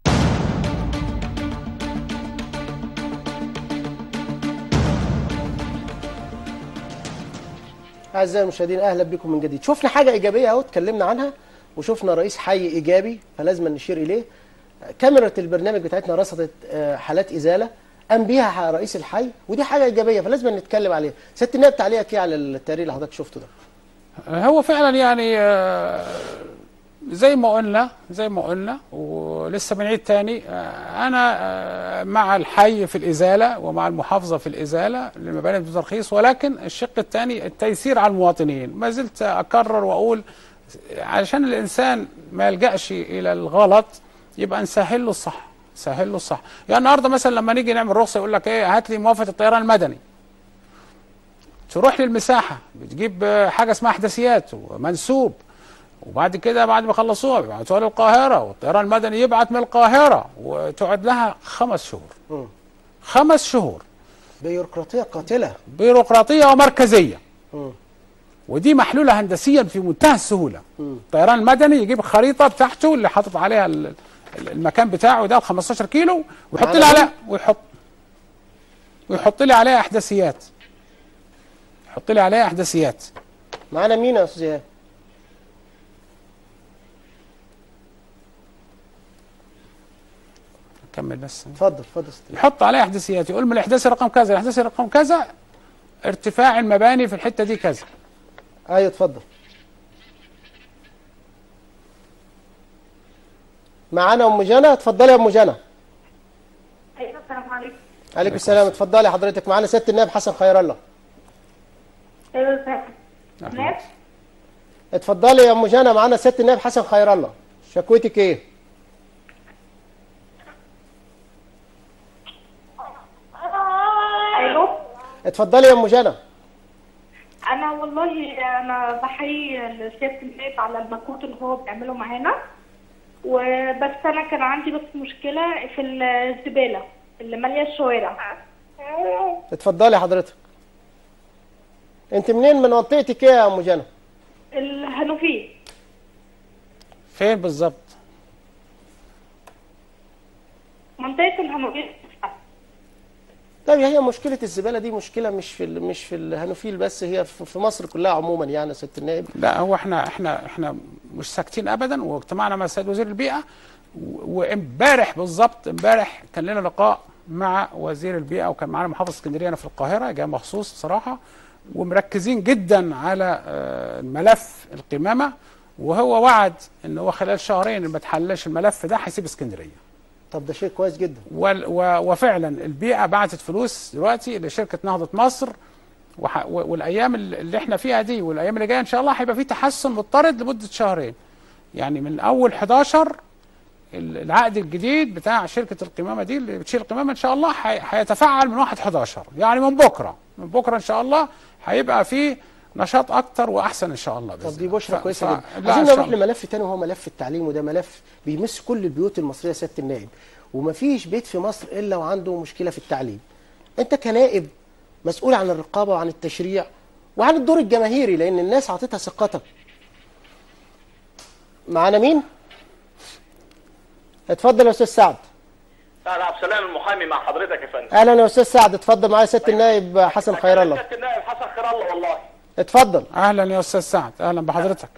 أعزائي المشاهدين أهلا بكم من جديد شفنا حاجة إيجابية أهو اتكلمنا عنها وشفنا رئيس حي إيجابي فلازم نشير إليه كاميرا البرنامج بتاعتنا رصدت آه، حالات إزالة قام بيها رئيس الحي ودي حاجة إيجابية فلازم نتكلم عليها ست النائب تعليقك إيه على التقرير اللي حضرتك شفته ده هو فعلا يعني آه، زي ما قلنا زي ما قلنا ولسه بنعيد تاني آه، انا آه، مع الحي في الازاله ومع المحافظه في الازاله لمباني بترخيص ولكن الشق الثاني التيسير على المواطنين ما زلت اكرر واقول علشان الانسان ما يلجاش الى الغلط يبقى نسهل له الصح نسهل له الصح يعني النهارده مثلا لما نيجي نعمل رخصه يقول لك ايه هات لي موافقه الطيران المدني تروح للمساحه بتجيب آه، حاجه اسمها احداثيات ومنسوب وبعد كده بعد ما يخلصوها بيبعتوها للقاهره والطيران المدني يبعت من القاهره وتقعد لها خمس شهور مم. خمس شهور بيروقراطية قاتلة بيروقراطيه ومركزيه مم. ودي محلوله هندسيا في منتهى السهوله الطيران المدني يجيب الخريطه بتاعته اللي حاطط عليها ال- ال- المكان بتاعه ده ال 15 كيلو ويحط على لي طول؟ عليها ويحط ويحط لي عليها احداثيات يحط لي عليها احداثيات معانا مين يا أستاذ إيهاب؟ كمل بس اتفضل اتفضل ست النائب. يحط عليها احداثيات يقول من الاحداثي رقم كذا الاحداثي رقم كذا ارتفاع المباني في الحته دي كذا أيوه اتفضل معانا أم جنى اتفضلي يا أم جنى ايوه السلام عليكم عليكم السلام اتفضلي حضرتك معانا سيادة النائب حسن خير الله ايوه ازيك ناس اتفضلي يا ام جانا معانا سياده النائب حسن خير الله شكوتك ايه ايوه اتفضلي يا ام جانا انا والله انا بحيي سياده النائب على المجهود اللي هو بيعمله معانا وبس انا كان عندي بس مشكله في الزباله اللي ماليه الشوارع اتفضلي حضرتك انت منين من منطقتك ايه يا ام جانا الهنوفيه فين بالظبط منطقه الهنوفيه طيب هي مشكله الزباله دي مشكله مش في ال- مش في الهنوفيل بس هي في في مصر كلها عموما يعني يا سياده النائب لا هو احنا احنا احنا مش ساكتين ابدا واجتمعنا مع السيد وزير البيئه و- وامبارح بالظبط امبارح كان لنا لقاء مع وزير البيئه وكان معانا محافظ اسكندريه هنا في القاهره جاي مخصوص بصراحه ومركزين جدا على آه، ملف القمامه وهو وعد ان هو خلال شهرين ما تحلش الملف ده هيسيب اسكندريه طب ده شيء كويس جدا وال- و- وفعلا البيئه بعتت فلوس دلوقتي لشركه نهضه مصر وح- و- والايام اللي اللي احنا فيها دي والايام اللي جايه ان شاء الله هيبقى في تحسن مضطرد لمده شهرين يعني من اول 11 ال- العقد الجديد بتاع شركه القمامه دي اللي بتشيل القمامه ان شاء الله هي- هيتفعل من 1 11 يعني من بكره من بكره ان شاء الله هيبقى في نشاط اكتر واحسن ان شاء الله طب بإذن دي الله. بشرى ف- كويسه ف- جدا لا، عايزين إن شاء نروح الله. لملف تاني وهو ملف التعليم وده ملف بيمس كل البيوت المصريه يا سياده النائب ومفيش بيت في مصر الا وعنده مشكله في التعليم انت كنائب مسؤول عن الرقابه وعن التشريع وعن الدور الجماهيري لان الناس عطتها ثقتك معانا مين اتفضل يا استاذ سعد اهلا عبد السلام المحامي مع حضرتك يا فندم اهلا يا استاذ سعد اتفضل معايا سياده النائب حسن خير الله سياده النائب حسن خير الله والله اتفضل اهلا يا استاذ سعد اهلا بحضرتك ب-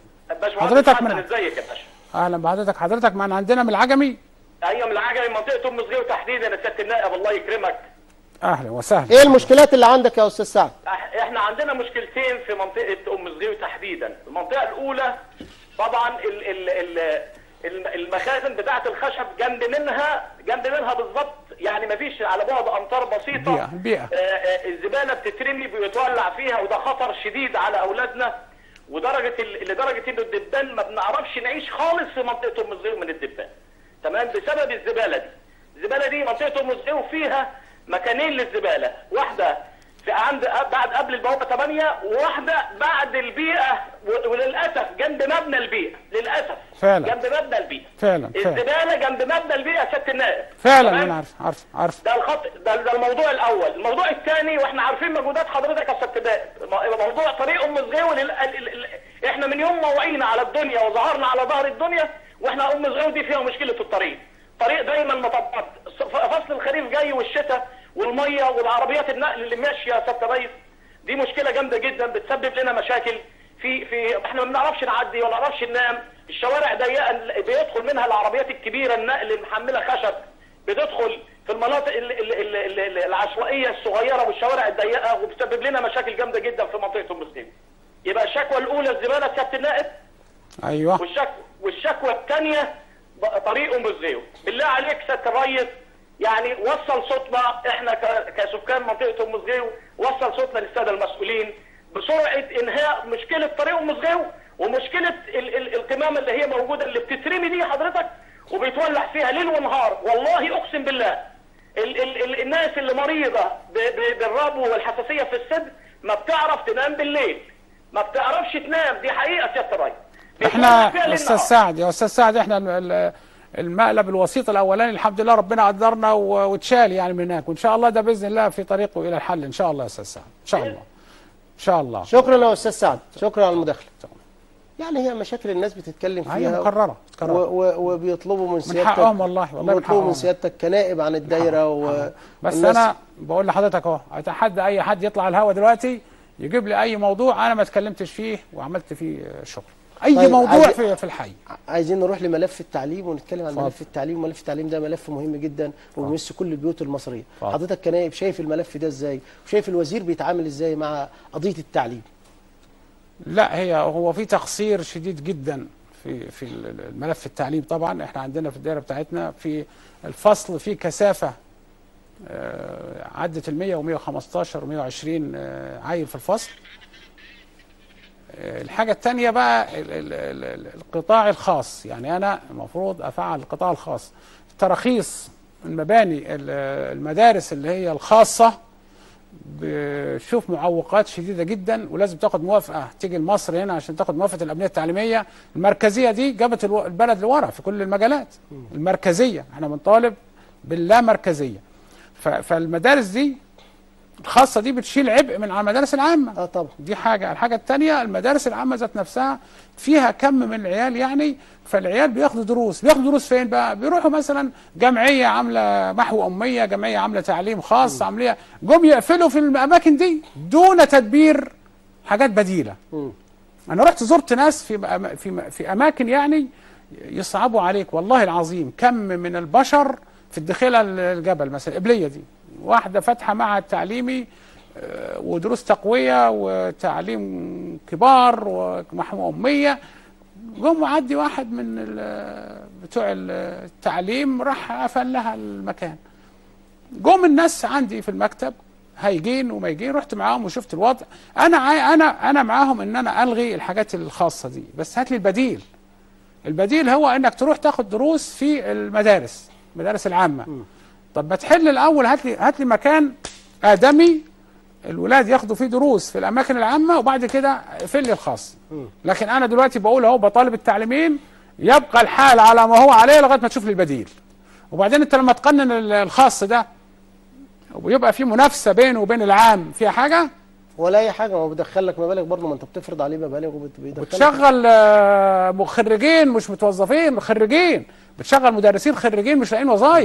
باشمهندس حضرتك حسن من- ازيك يا باشا اهلا بحضرتك حضرتك معنا عندنا من العجمي ايوه من العجمي منطقه ام صغير تحديدا يا سياده النائب الله يكرمك اهلا وسهلا ايه المشكلات اللي عندك يا استاذ سعد أح- احنا عندنا مشكلتين في منطقه ام صغير تحديدا المنطقه الاولى طبعا ال ال ال ال- المخازن بتاعه الخشب جنب منها جنب منها بالظبط يعني ما فيش على بعد امتار بسيطه البيئة- البيئة. آه، آه، الزباله بتترمي بيتولع فيها وده خطر شديد على اولادنا ودرجه ال- لدرجه ان الدبان ما بنعرفش نعيش خالص في منطقه ام صغير من الدبان تمام بسبب الزباله دي الزباله دي منطقه ام صغير وفيها مكانين للزباله واحده في عند بعد قبل البوابه 8 وواحده بعد البيئه و- وللاسف جنب مبنى البيئه للاسف فعلا. جنب مبنى البيئه فعلا فعلا الزباله جنب مبنى البيئه يا سياده النائب فعلا تمام؟ انا عارف عارف عارف ده الخط ده, ده الموضوع الاول الموضوع الثاني واحنا عارفين مجهودات حضرتك يا استاذ بائر مو- موضوع طريق ام صغير ال... ال... ال... احنا من يوم ما وعينا على الدنيا وظهرنا على ظهر الدنيا واحنا ام صغير دي فيها مشكله الطريق طريق دايما مطبات ف- فصل الخريف جاي والشتاء والميه والعربيات النقل اللي ماشيه يا استاذ ريس دي مشكله جامده جدا بتسبب لنا مشاكل في في احنا ما بنعرفش نعدي ولا نعرفش ننام الشوارع ضيقه بيدخل منها العربيات الكبيره النقل المحمله خشب بتدخل في المناطق ال ال ال ال ال العشوائيه الصغيره والشوارع الضيقه وبتسبب لنا مشاكل جامده جدا في منطقه ام مسلم يبقى الشكوى الاولى الزباله سياده النائب ايوه والشكوى والشكوى الثانيه طريق ام الزيو بالله عليك سياده الريس يعني وصل صوتنا احنا ك- كسكان منطقه ام الزيو وصل صوتنا للساده المسؤولين بسرعه انهاء مشكله طريق ام الزيو ومشكله ال ال القمامه اللي هي موجوده اللي بتترمي دي حضرتك وبيتولع فيها ليل ونهار والله اقسم بالله ال ال ال الناس اللي مريضه ب- ب- بالربو والحساسيه في الصدر ما بتعرف تنام بالليل ما بتعرفش تنام دي حقيقه سياده الريس بيتولع فيها احنا ليل استاذ نهار. سعد يا استاذ سعد احنا ال- ال- المقلب الوسيط الاولاني الحمد لله ربنا قدرنا و- واتشال يعني من هناك وان شاء الله ده باذن الله في طريقه الى الحل ان شاء الله يا استاذ سعد ان شاء الله ان شاء الله شكرا يا استاذ سعد شكرا على المداخله يعني هي مشاكل الناس بتتكلم فيها هي مكرره مكرره و و وبيطلبوا من سيادتك حقهم والله والله من بيطلبوا من حقهم. سيادتك كنائب عن الدايره و بس والناس- انا بقول لحضرتك اهو اتحدى اي حد يطلع الهوا دلوقتي يجيب لي اي موضوع انا ما اتكلمتش فيه وعملت فيه شغل اي طيب، موضوع عايز- في في الحي عايزين نروح لملف التعليم ونتكلم عن اتفضل. ملف التعليم وملف التعليم ده ملف مهم جدا وبيمس كل البيوت المصريه اتفضل. حضرتك كنائب شايف الملف ده ازاي وشايف الوزير بيتعامل ازاي مع قضيه التعليم لا هي هو في تقصير شديد جدا في في الملف التعليم طبعا احنا عندنا في الدائره بتاعتنا في الفصل في كثافه آه، عدت ال 100 و 115 و 120 آه، عيل في الفصل آه، الحاجة الثانية بقى ال- ال- ال- القطاع الخاص يعني أنا المفروض أفعل القطاع الخاص تراخيص المباني ال- المدارس اللي هي الخاصة بشوف معوقات شديده جدا ولازم تاخد موافقه تيجي لمصر هنا عشان تاخد موافقه الابنيه التعليميه المركزيه دي جابت الو- البلد لورا في كل المجالات المركزيه احنا بنطالب باللا مركزيه ف- فالمدارس دي الخاصه دي بتشيل عبء من على المدارس العامه اه طبعا دي حاجه الحاجه الثانيه المدارس العامه ذات نفسها فيها كم من العيال يعني فالعيال بياخدوا دروس بياخدوا دروس فين بقى بيروحوا مثلا جمعيه عامله محو اميه جمعيه عامله تعليم خاص عامله جم يقفلوا في الاماكن دي دون تدبير حاجات بديله انا رحت زرت ناس في أما- في في اماكن يعني يصعبوا عليك والله العظيم كم من البشر في الدخيله الجبل مثلا القبليه دي واحده فاتحه معهد تعليمي آه، ودروس تقويه وتعليم كبار ومحو اميه جم معدي واحد من ال- بتوع التعليم راح قفل لها المكان جم الناس عندي في المكتب هيجين وما يجين رحت معاهم وشفت الوضع انا عاي انا انا معاهم ان انا الغي الحاجات الخاصه دي بس هات لي البديل البديل هو انك تروح تاخد دروس في المدارس المدارس العامه طب ما تحل الاول هات لي هات لي مكان ادمي الولاد ياخدوا فيه دروس في الاماكن العامه وبعد كده اقفل لي الخاص لكن انا دلوقتي بقول اهو بطالب التعليمين يبقى الحال على ما هو عليه لغايه ما تشوف لي البديل وبعدين انت لما تقنن ال- الخاص ده ويبقى في منافسه بينه وبين العام فيها حاجه ولا اي حاجه ما هو بيدخل لك مبالغ برضه ما انت بتفرض عليه مبالغ وبيدخل بتشغل آه، خريجين مش متوظفين خريجين بتشغل مدرسين خريجين مش لاقيين وظايف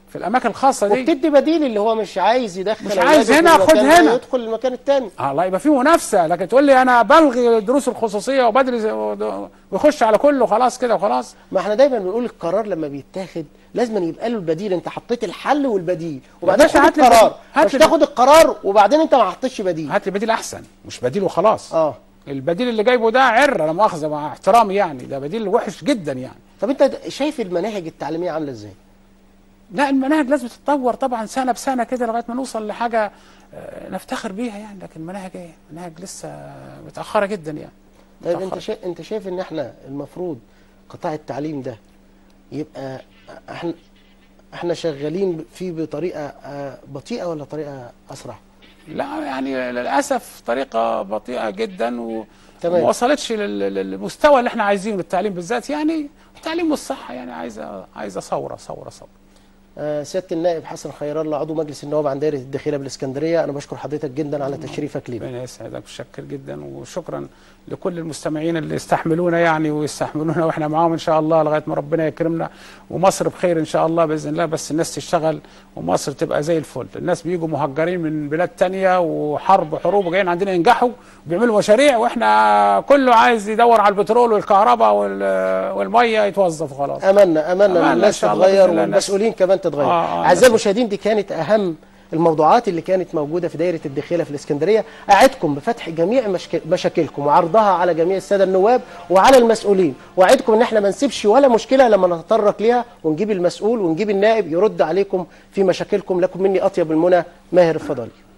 في الاماكن الخاصه دي وبتدي بديل اللي هو مش عايز يدخل مش أولاده عايز في هنا، خد المكان ده، هنا. يدخل المكان الثاني اه الله يبقى في منافسه لكن تقول لي انا بلغي الدروس الخصوصيه وبدرس ويخش على كله خلاص كده وخلاص ما احنا دايما بنقول القرار لما بيتاخد لازم يبقى له البديل انت حطيت الحل والبديل وبعدين باشا خد هات لي القرار بديل. هات مش لي تاخد القرار وبعدين انت ما حطيتش بديل هات لي بديل احسن مش بديل وخلاص اه البديل اللي جايبه ده عر لا مؤاخذه مع احترامي يعني ده بديل وحش جدا يعني طب انت شايف المناهج التعليميه عامله ازاي لا المناهج لازم تتطور طبعا سنه بسنه كده لغايه ما نوصل لحاجه آه، نفتخر بيها يعني لكن المناهج ايه؟ مناهج لسه متاخره جدا يعني طيب متأخرة. انت شا... انت شايف ان احنا المفروض قطاع التعليم ده يبقى احنا احنا شغالين فيه بطريقه آه، بطيئه ولا طريقه اسرع لا يعني للاسف طريقه بطيئه جدا و تمام. ما وصلتش لل- لل- للمستوى اللي احنا عايزينه التعليم بالذات يعني التعليم والصحه يعني عايزه عايزه ثوره ثوره ثوره آه، سياده النائب حسن خير الله عضو مجلس النواب عن دائره الداخليه بالاسكندريه انا بشكر حضرتك جدا على تشريفك لينا ربنا يسعدك متشكر جدا وشكرا لكل المستمعين اللي يستحملونا يعني ويستحملونا واحنا معاهم ان شاء الله لغايه ما ربنا يكرمنا ومصر بخير ان شاء الله باذن الله بس الناس تشتغل ومصر تبقى زي الفل الناس بيجوا مهجرين من بلاد تانية وحرب وحروب وجايين عندنا ينجحوا وبيعملوا مشاريع واحنا كله عايز يدور على البترول والكهرباء وال- والميه يتوظف خلاص املنا املنا أملنا ان إن الناس شاء الله تتغير بإذن الله الناس- والمسؤولين كمان تتغير آه، آه، اعزائي المشاهدين دي كانت اهم الموضوعات اللي كانت موجوده في دائره الداخله في الاسكندريه اعدكم بفتح جميع مشك- مشاكلكم وعرضها على جميع الساده النواب وعلى المسؤولين واعدكم ان احنا ما نسيبش ولا مشكله لما نتطرق ليها ونجيب المسؤول ونجيب النائب يرد عليكم في مشاكلكم لكم مني اطيب المنى ماهر الفضالي